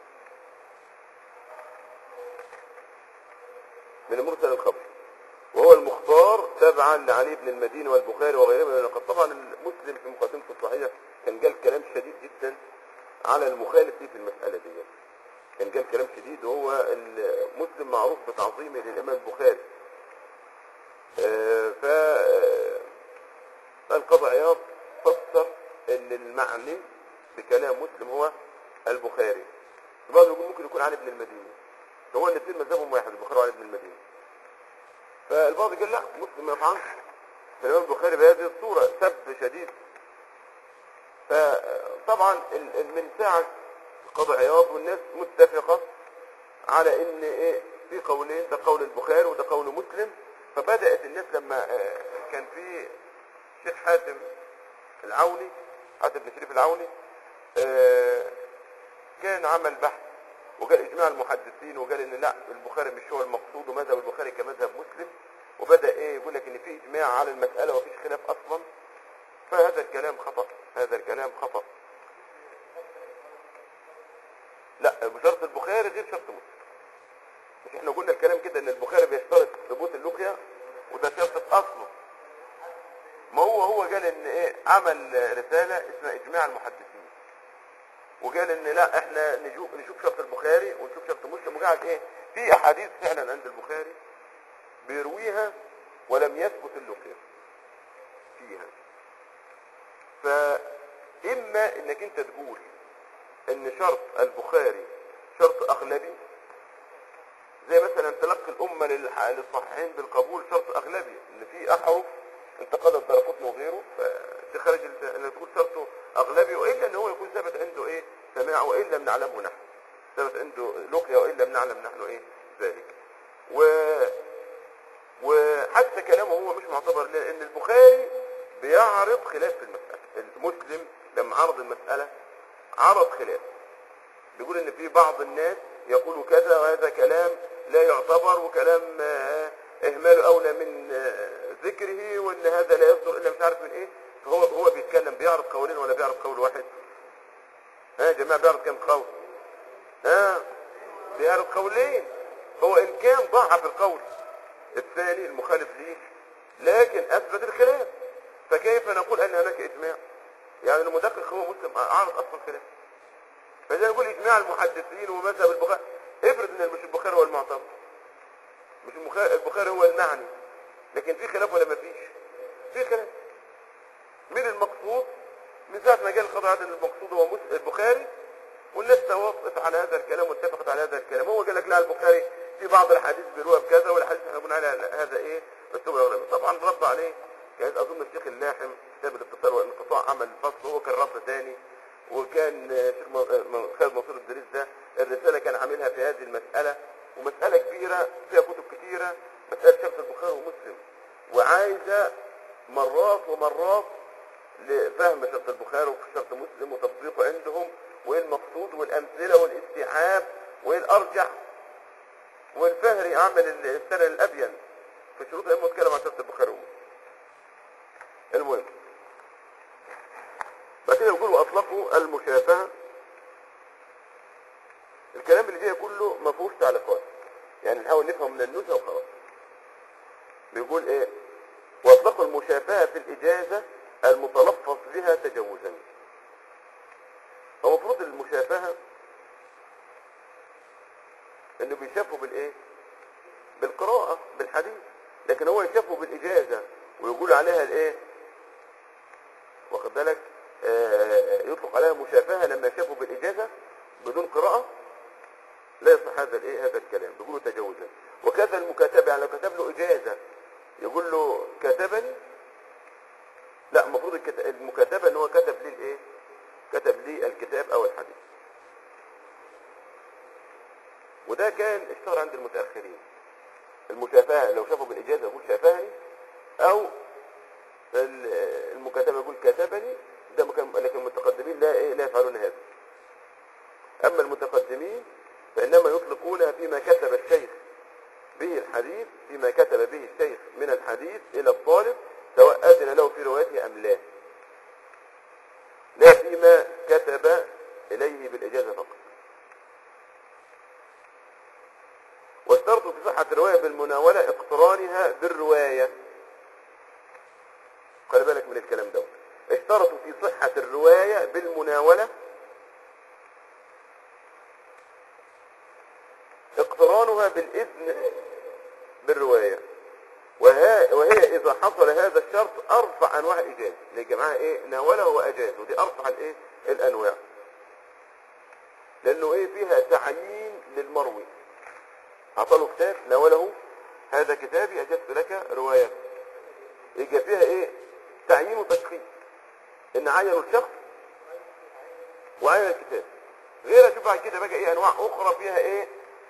من المرسل الخبر وهو المختار تبعا لعلي بن المديني والبخاري وغيرهما لأن قد طبعا المسلم في مقدمته الصحيحة كان قال كلام شديد جدا على المخالف فيه في المسألة دي كان قال كلام شديد وهو المسلم معروف بتعظيمه للإمام البخاري آه، ف آه، القضاء عياض فسر ان المعني بكلام مسلم هو البخاري البعض يقول ممكن يكون علي بن المديني هو الاثنين مذهبهم واحد البخاري وعلي بن المديني فالبعض قال لا مسلم ما يفعلش فالامام البخاري بهذه الصورة سب شديد فطبعا ال- ال- من ساعة قضاء عياض والناس متفقة على ان ايه في قولين ده قول البخاري وده قول مسلم فبدأت الناس لما آه، كان في شيخ حاتم العوني حاتم بن شريف العوني آه، كان عمل بحث وقال اجماع المحدثين وقال ان لا البخاري مش هو المقصود ومذهب البخاري كمذهب مسلم وبدا ايه يقول لك ان في اجماع على المساله ومفيش خلاف اصلا فهذا الكلام خطا هذا الكلام خطا لا بشرط البخاري غير شرط مسلم مش احنا قلنا الكلام كده ان البخاري بيشترط ثبوت اللقيا وده شرط اصله ما هو هو قال ان ايه عمل رسالة اسمها اجماع المحدثين وقال ان لا احنا نشوف نشوف شرط البخاري ونشوف شرط مسلم وقعد ايه في احاديث فعلا عند البخاري بيرويها ولم يثبت اللقيا فيها فاما انك انت تقول ان شرط البخاري شرط اغلبي زي مثلا تلقي الأمة للح- للصحيحين بالقبول شرط أغلبي إن في أحرف انتقد الدرقطني وغيره فتخرج ال- إن تكون شرطه أغلبي وإلا إن هو يكون ثبت عنده إيه سماع وإن لم نعلمه نحن ثبت عنده لقيا وإن لم نعلم نحن إيه ذلك و وحتى كلامه هو مش معتبر لأن البخاري بيعرض خلاف في المسألة المسلم لما عرض المسألة عرض خلاف بيقول ان في بعض الناس يقولوا كذا وهذا كلام لا يعتبر وكلام آه، اهماله اولى من آه، ذكره وان هذا لا يصدر الا مش عارف من ايه فهو هو بيتكلم بيعرض قولين ولا بيعرض قول واحد ها يا جماعه بيعرض كم قول ها بيعرض قولين هو ان كان ضعف القول الثاني المخالف ليه لكن اثبت الخلاف فكيف نقول ان هناك اجماع يعني المدقق هو مسلم عارض اصلا خلاف فإذا نقول إجماع المحدثين ومذهب البخاري افرض إن مش البخاري هو المعتبر مش المخ- البخاري هو المعني لكن في خلاف ولا ما فيش في خلاف من المقصود من ساعة ما جاء القضاء عدد المقصود هو مس- البخاري والناس توافقت على هذا الكلام واتفقت على هذا الكلام هو قال لك لا البخاري في بعض الحديث بيروها بكذا والحديث احنا بنقول على هذا ايه اسلوب الاغلبي طبعا رد عليه كان اظن الشيخ اللاحم كتاب الاتصال والانقطاع عمل فصل وهو كان رد ثاني وكان الشيخ م- م- خالد منصور الدريس ده الرساله كان عاملها في هذه المساله ومساله كبيره فيها كتب كثيره مساله شرط البخاري ومسلم وعايزه مرات ومرات لفهم شرط البخاري وشرط مسلم وتطبيقه عندهم وايه المقصود والامثله والاستيعاب وايه الارجح والفهري اعمل السنه الابين في شروط العلم واتكلم عن شرط البخاري ومسلم المهم بعد كده يقول واطلقوا المشافهه الكلام اللي فيها كله ما فيهوش تعليقات يعني نحاول نفهم من النزهه وخلاص بيقول ايه واطلقوا المشافهه في الاجازه المتلفظ بها تجوزا هو المفروض المشافهه انه بيشافوا بالايه بالقراءه بالحديث لكن هو يشافوا بالاجازه ويقول عليها الايه واخد بالك آه، يطلق عليها مشافهه لما يشافوا بالاجازه بدون قراءه لا يصح هذا الايه هذا الكلام بيقولوا تجاوزا وكذا المكاتبه يعني لو كتب له اجازه يقول له كتبني المقصود الكت- المكاتبة ان هو كتب لي الايه كتب لي الكتاب او الحديث وده كان اشتهر عند المتأخرين المشافهة لو شافوا بالإجازة يقول شافهني أو ال- المكاتبة يقول كتبني ده مكان لكن المتقدمين لا إيه لا يفعلون هذا أما المتقدمين فإنما يطلقونها فيما كتب الشيخ به الحديث فيما كتب به الشيخ من الحديث إلى الطالب سواء أذن له في روايته أم لا لا فيما كتب إليه بالإجازة فقط واشترط في صحة الرواية بالمناولة اقترانها بالرواية خلي بالك من الكلام ده اشترطوا في صحة الرواية بالمناولة اقترانها بالإذن بالرواية وها وهي إذا حصل هذا الشرط أرفع أنواع الإجازة اللي جمعها إيه ناوله وأجاز ودي أرفع الإيه الأنواع لأنه إيه فيها تعيين للمروي أعطاله كتاب ناوله هذا كتابي أجزت لك رواية يجي فيها إيه تعيين وتشخيص إن عينوا الشخص وعين الكتاب غير أشوف بعد كده بقى إيه أنواع أخرى فيها إيه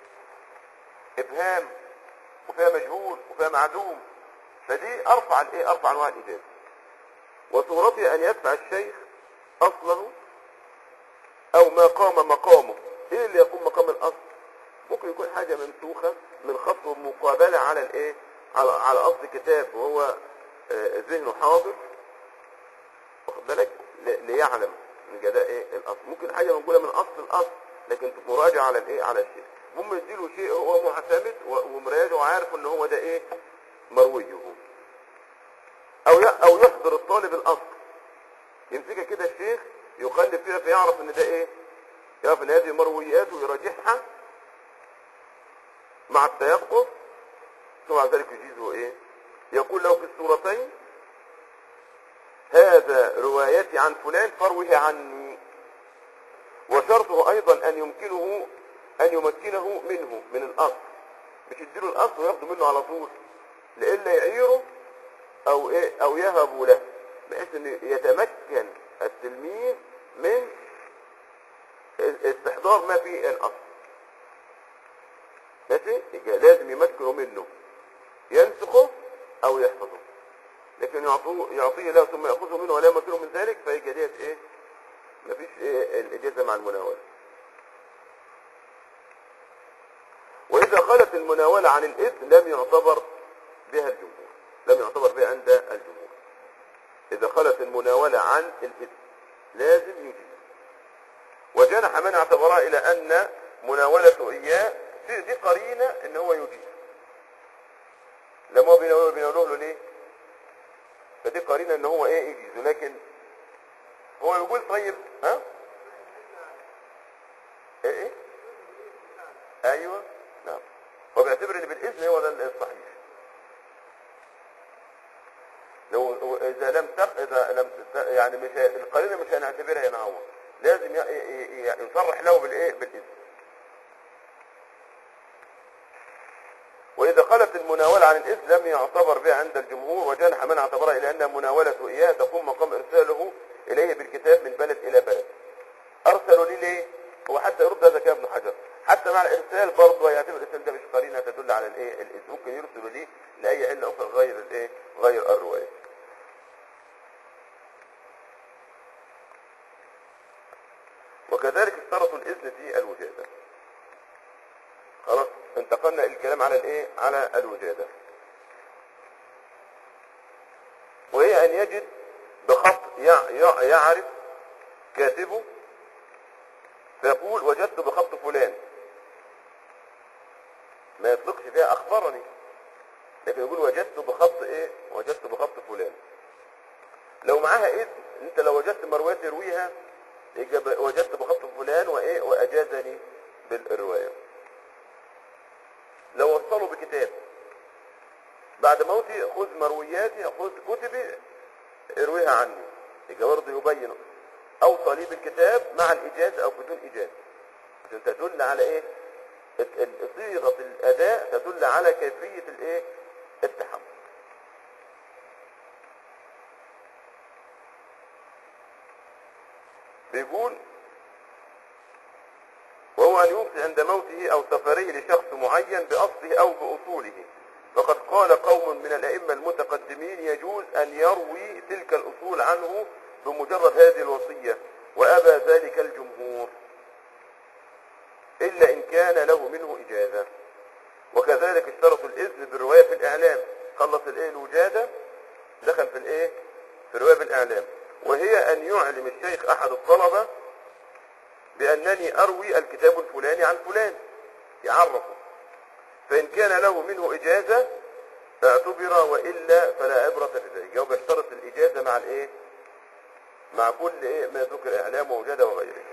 إبهام وفيها مجهول وفيها معدوم فدي أرفع الإيه أرفع أنواع الإجازة وصورتها أن يدفع الشيخ أصله أو ما قام مقامه إيه اللي يقوم مقام الأصل ممكن يكون حاجة منسوخة من خط مقابلة على الايه على على اصل كتاب وهو آه، ذهنه حاضر واخد بالك ل- ليعلم ان ده ايه الاصل ممكن حاجة منقولة من اصل الاصل لكن مراجعة على الايه على الشيء المهم يديله شيء هو معتمد و- ومراجع وعارف ان هو ده ايه مرويه او ي- او يحضر الطالب الاصل يمسكها كده الشيخ يقلب فيها فيعرف ان ده ايه يعرف ان هذه مرويات ويراجعها مع التيقظ ثم بعد ذلك يجيزه ايه يقول له في السورتين هذا روايتي عن فلان فروه عني وشرطه ايضا ان يمكنه ان يمكنه منه من الاصل مش يديله الاصل وياخده منه على طول لئلا يعيره او ايه او يهب له بحيث ان يتمكن التلميذ من استحضار ما في الاصل ماشي يبقى لازم يمكنوا منه ينسخه او يحفظه لكن يعطوه يعطيه له ثم ياخذه منه ولا يمكنه من ذلك فيبقى ديت ايه مفيش ايه الاجازه مع المناوله واذا خلت المناوله عن الاذن لم يعتبر بها الجمهور لم يعتبر بها عند الجمهور اذا خلت المناوله عن الاذن لازم يجيز وجنح من اعتبرها الى ان مناولته اياه دي دي قرينه ان هو يجيز لما هو بيناوله بيناوله له ليه فدي قرينه ان هو ايه يجيز لكن هو يقول طيب ها ايه ايه ايوه نعم هو بيعتبر ان بالاذن هو ده الصحيح لو اذا لم تق اذا لم تت- يعني مش ه- القرينه مش هنعتبرها ينعوض لازم ي- ي- ي- يصرح له بالايه بالاذن وإذا خلت المناولة عن الإذن لم يعتبر بها عند الجمهور وجنح من اعتبرها إلى أن مناولته إياه تقوم مقام إرساله إليه بالكتاب من بلد إلى بلد أرسلوا لي ليه؟ هو حتى يرد هذا كلام ابن حجر حتى مع الإرسال برضه يعتبر الإرسال ده مش قرينة تدل على الإيه؟ الإذن ممكن يرسلوا ليه لأي علة أخرى غير الإيه؟ غير الرواية وكذلك اشترطوا الإذن في الوجادة خلاص انتقلنا الكلام على الايه على الوجادة وهي ان يجد بخط يع- يع- يعرف كاتبه فيقول وجدت بخط فلان ما يطلقش فيها اخبرني لكن يقول وجدت بخط ايه وجدت بخط فلان لو معاها اذن انت لو وجدت مرويات يرويها يبقى ب- وجدت بخط فلان وايه واجازني بالروايه لو وصلوا بكتاب بعد موتي خذ مروياتي خذ كتبي ارويها عني يبقى برضه يبين اوصى لي بالكتاب مع الاجازه او بدون اجازه عشان تدل على ايه ال- ال- صيغه الاداء تدل على كيفيه الايه التحمل بيقول وهو أن يوصي عند موته أو سفره لشخص معين بأصله أو بأصوله فقد قال قوم من الأئمة المتقدمين يجوز أن يروي تلك الأصول عنه بمجرد هذه الوصية وأبى ذلك الجمهور إلا إن كان له منه إجازة وكذلك اشترطوا الإذن بالرواية في الإعلام خلص الإيه الوجادة دخل في الإيه في الرواية بالإعلام وهي أن يعلم الشيخ أحد الطلبة بأنني أروي الكتاب الفلاني عن فلان يعرفه فإن كان له منه إجازة اعتبر وإلا فلا عبرة بذلك يوم يشترط الإجازة مع الإيه مع كل إيه ما ذكر إعلام ووجادة وغيره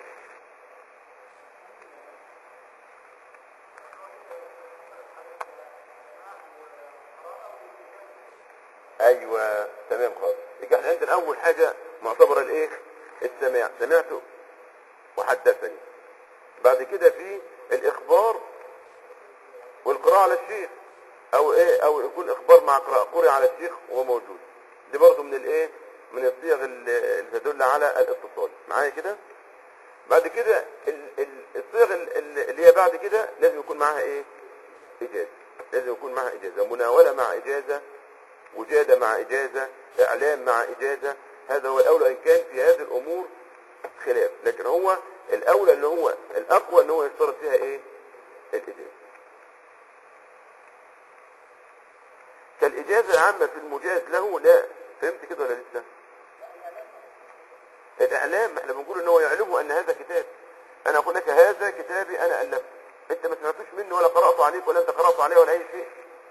ايوه تمام خالص يبقى احنا عندنا اول حاجه معتبره الايه السماع سمعته وحدثني بعد كده في الاخبار والقراءه على الشيخ او ايه او يكون اخبار مع قراءه قرئ على الشيخ وهو موجود دي برضه من الايه من الصيغ اللي اللي تدل على الاتصال معايا كده بعد كده ال- ال- الصيغ ال- ال- اللي هي بعد كده لازم يكون معاها ايه اجازه لازم يكون معاها اجازه مناوله مع اجازه وجادة مع إجازة إعلام مع إجازة هذا هو الأولى إن كان في هذه الأمور خلاف لكن هو الأولى اللي هو الأقوى إن هو يشترط فيها إيه الإجازة كالإجازة العامة في المجاز له لا فهمت كده ولا لسه الإعلام احنا بنقول إن هو يعلمه أن هذا كتاب أنا أقول لك هذا كتابي أنا ألفته أنت ما سمعتوش مني ولا قرأته عليك ولا أنت قرأته عليه ولا أي شيء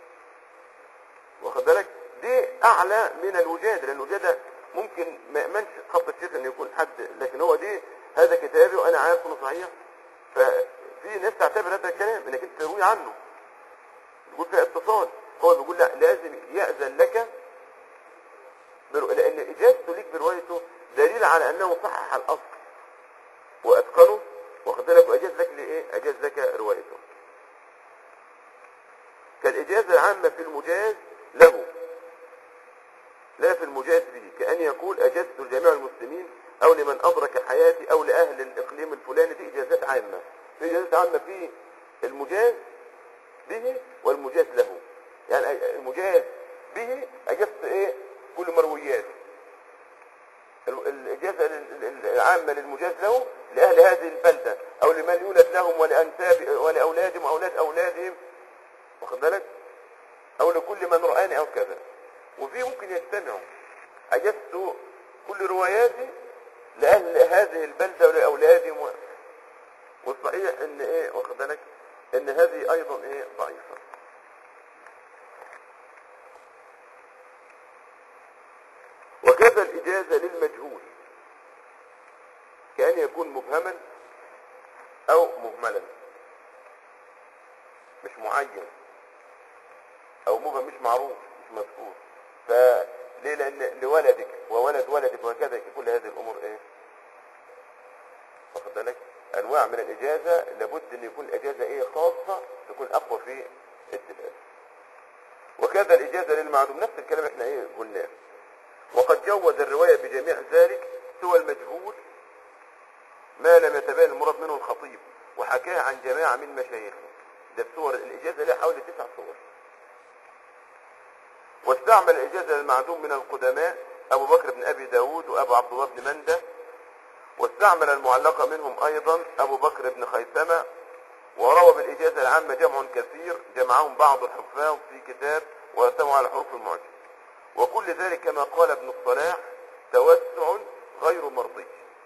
واخد بالك دي اعلى من الوجاده لان الوجاده ممكن ما يامنش خط الشيخ ان يكون حد لكن هو دي هذا كتابي وانا عارف انه صحيح ففي ناس تعتبر هذا الكلام انك انت تروي عنه تقول فيها اتصال هو بيقول لا لازم ياذن لك برو... لان اجازته ليك بروايته دليل على انه صحح الاصل واتقنه واخد بالك واجاز لك لايه؟ اجاز لك روايته كالإجازة العامة في المجاز له لا في المجاز به كأن يقول أجزت لجميع المسلمين أو لمن أدرك حياتي أو لأهل الإقليم الفلاني دي إجازات عامة في إجازات عامة في المجاز به والمجاز له يعني المجاز به أجزت إيه كل مرويات ال- الإجازة ال- ال- العامة للمجاز له لأهل هذه البلدة أو لمن يولد لهم ولأنساب ولأولادهم وأولاد أولادهم واخد بالك او لكل من رآني او كذا وفي ممكن يجتمعوا اجزت كل رواياتي لاهل هذه البلده ولاولادهم و... والصحيح ان ايه واخد بالك ان هذه ايضا ايه ضعيفه وكذا الاجازه للمجهول كان يكون مبهما او مهملا مش معين او مبهم مش معروف مش مذكور فليه لان لولدك وولد ولدك وهكذا كل هذه الامور ايه واخد بالك انواع من الاجازه لابد ان يكون الاجازه ايه خاصه تكون اقوى في الدلالة وكذا الاجازه للمعدوم نفس الكلام احنا ايه قلناه وقد جوز الروايه بجميع ذلك سوى المجهول ما لم يتبين المراد منه الخطيب وحكاه عن جماعه من مشايخه ده الصور الاجازه لها حوالي تسع صور واستعمل الإجازة للمعدوم من القدماء أبو بكر بن أبي داود وأبو عبد الله بن مندة واستعمل المعلقة منهم أيضا أبو بكر بن خيثمة وروى بالإجازة العامة جمع كثير جمعهم بعض الحفاظ في كتاب ورتبوا على حروف المعجم وكل ذلك كما قال ابن الصلاح توسع غير مرضي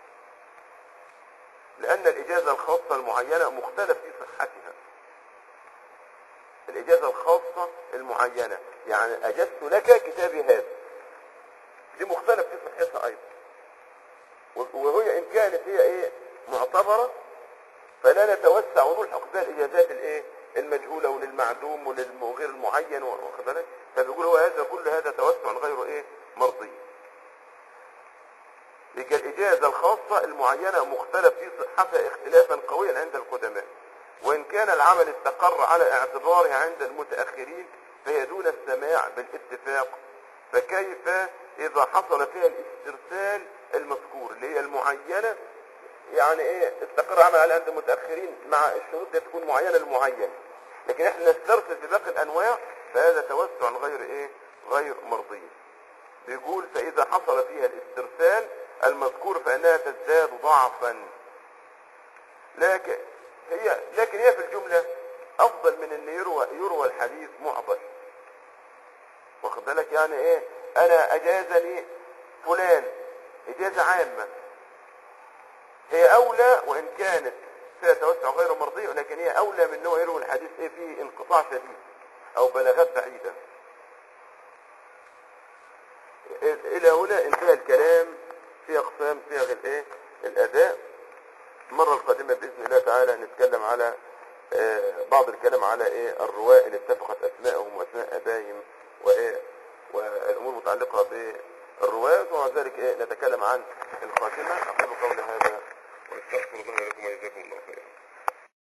لأن الإجازة الخاصة المعينة مختلف في صحتها الإجازة الخاصة المعينة يعني أجزت لك كتابي هذا دي مختلف في صحتها أيضا وهي إن كانت هي إيه معتبرة فلا نتوسع ونلحق بها الإجازات الإيه المجهولة وللمعدوم وللغير المعين واخد بالك فبيقول هو هذا كل هذا توسع غير إيه مرضي يبقى الإجازة الخاصة المعينة مختلف في صحتها اختلافا قويا عند القدماء وإن كان العمل استقر على اعتباره عند المتأخرين فهي دون السماع بالاتفاق فكيف إذا حصل فيها الاسترسال المذكور اللي هي المعينة يعني ايه استقر عمل عليه عند المتاخرين مع الشروط دي تكون معينه لمعين لكن احنا نسترسل في باقي الانواع فهذا توسع غير ايه غير مرضي بيقول فاذا حصل فيها الاسترسال المذكور فانها تزداد ضعفا لكن هي لكن هي في الجمله افضل من ان يروى يروى الحديث معضل واخد بالك يعني ايه انا اجازني فلان اجازه عامه هي اولى وان كانت فيها توسع غير مرضي ولكن هي اولى من انه يروي الحديث ايه فيه انقطاع شديد او بلاغات بعيده الى هنا انتهى الكلام في اقسام صيغ الايه الاداء المره القادمه باذن الله تعالى نتكلم على آه، بعض الكلام على ايه الرواة اللي اتفقت اسمائهم واسماء ابائهم وايه والامور المتعلقه بالرواة ومع ذلك ايه نتكلم عن الخاتمه اقول قولي هذا واستغفر الله لكم وجزاكم الله خيرا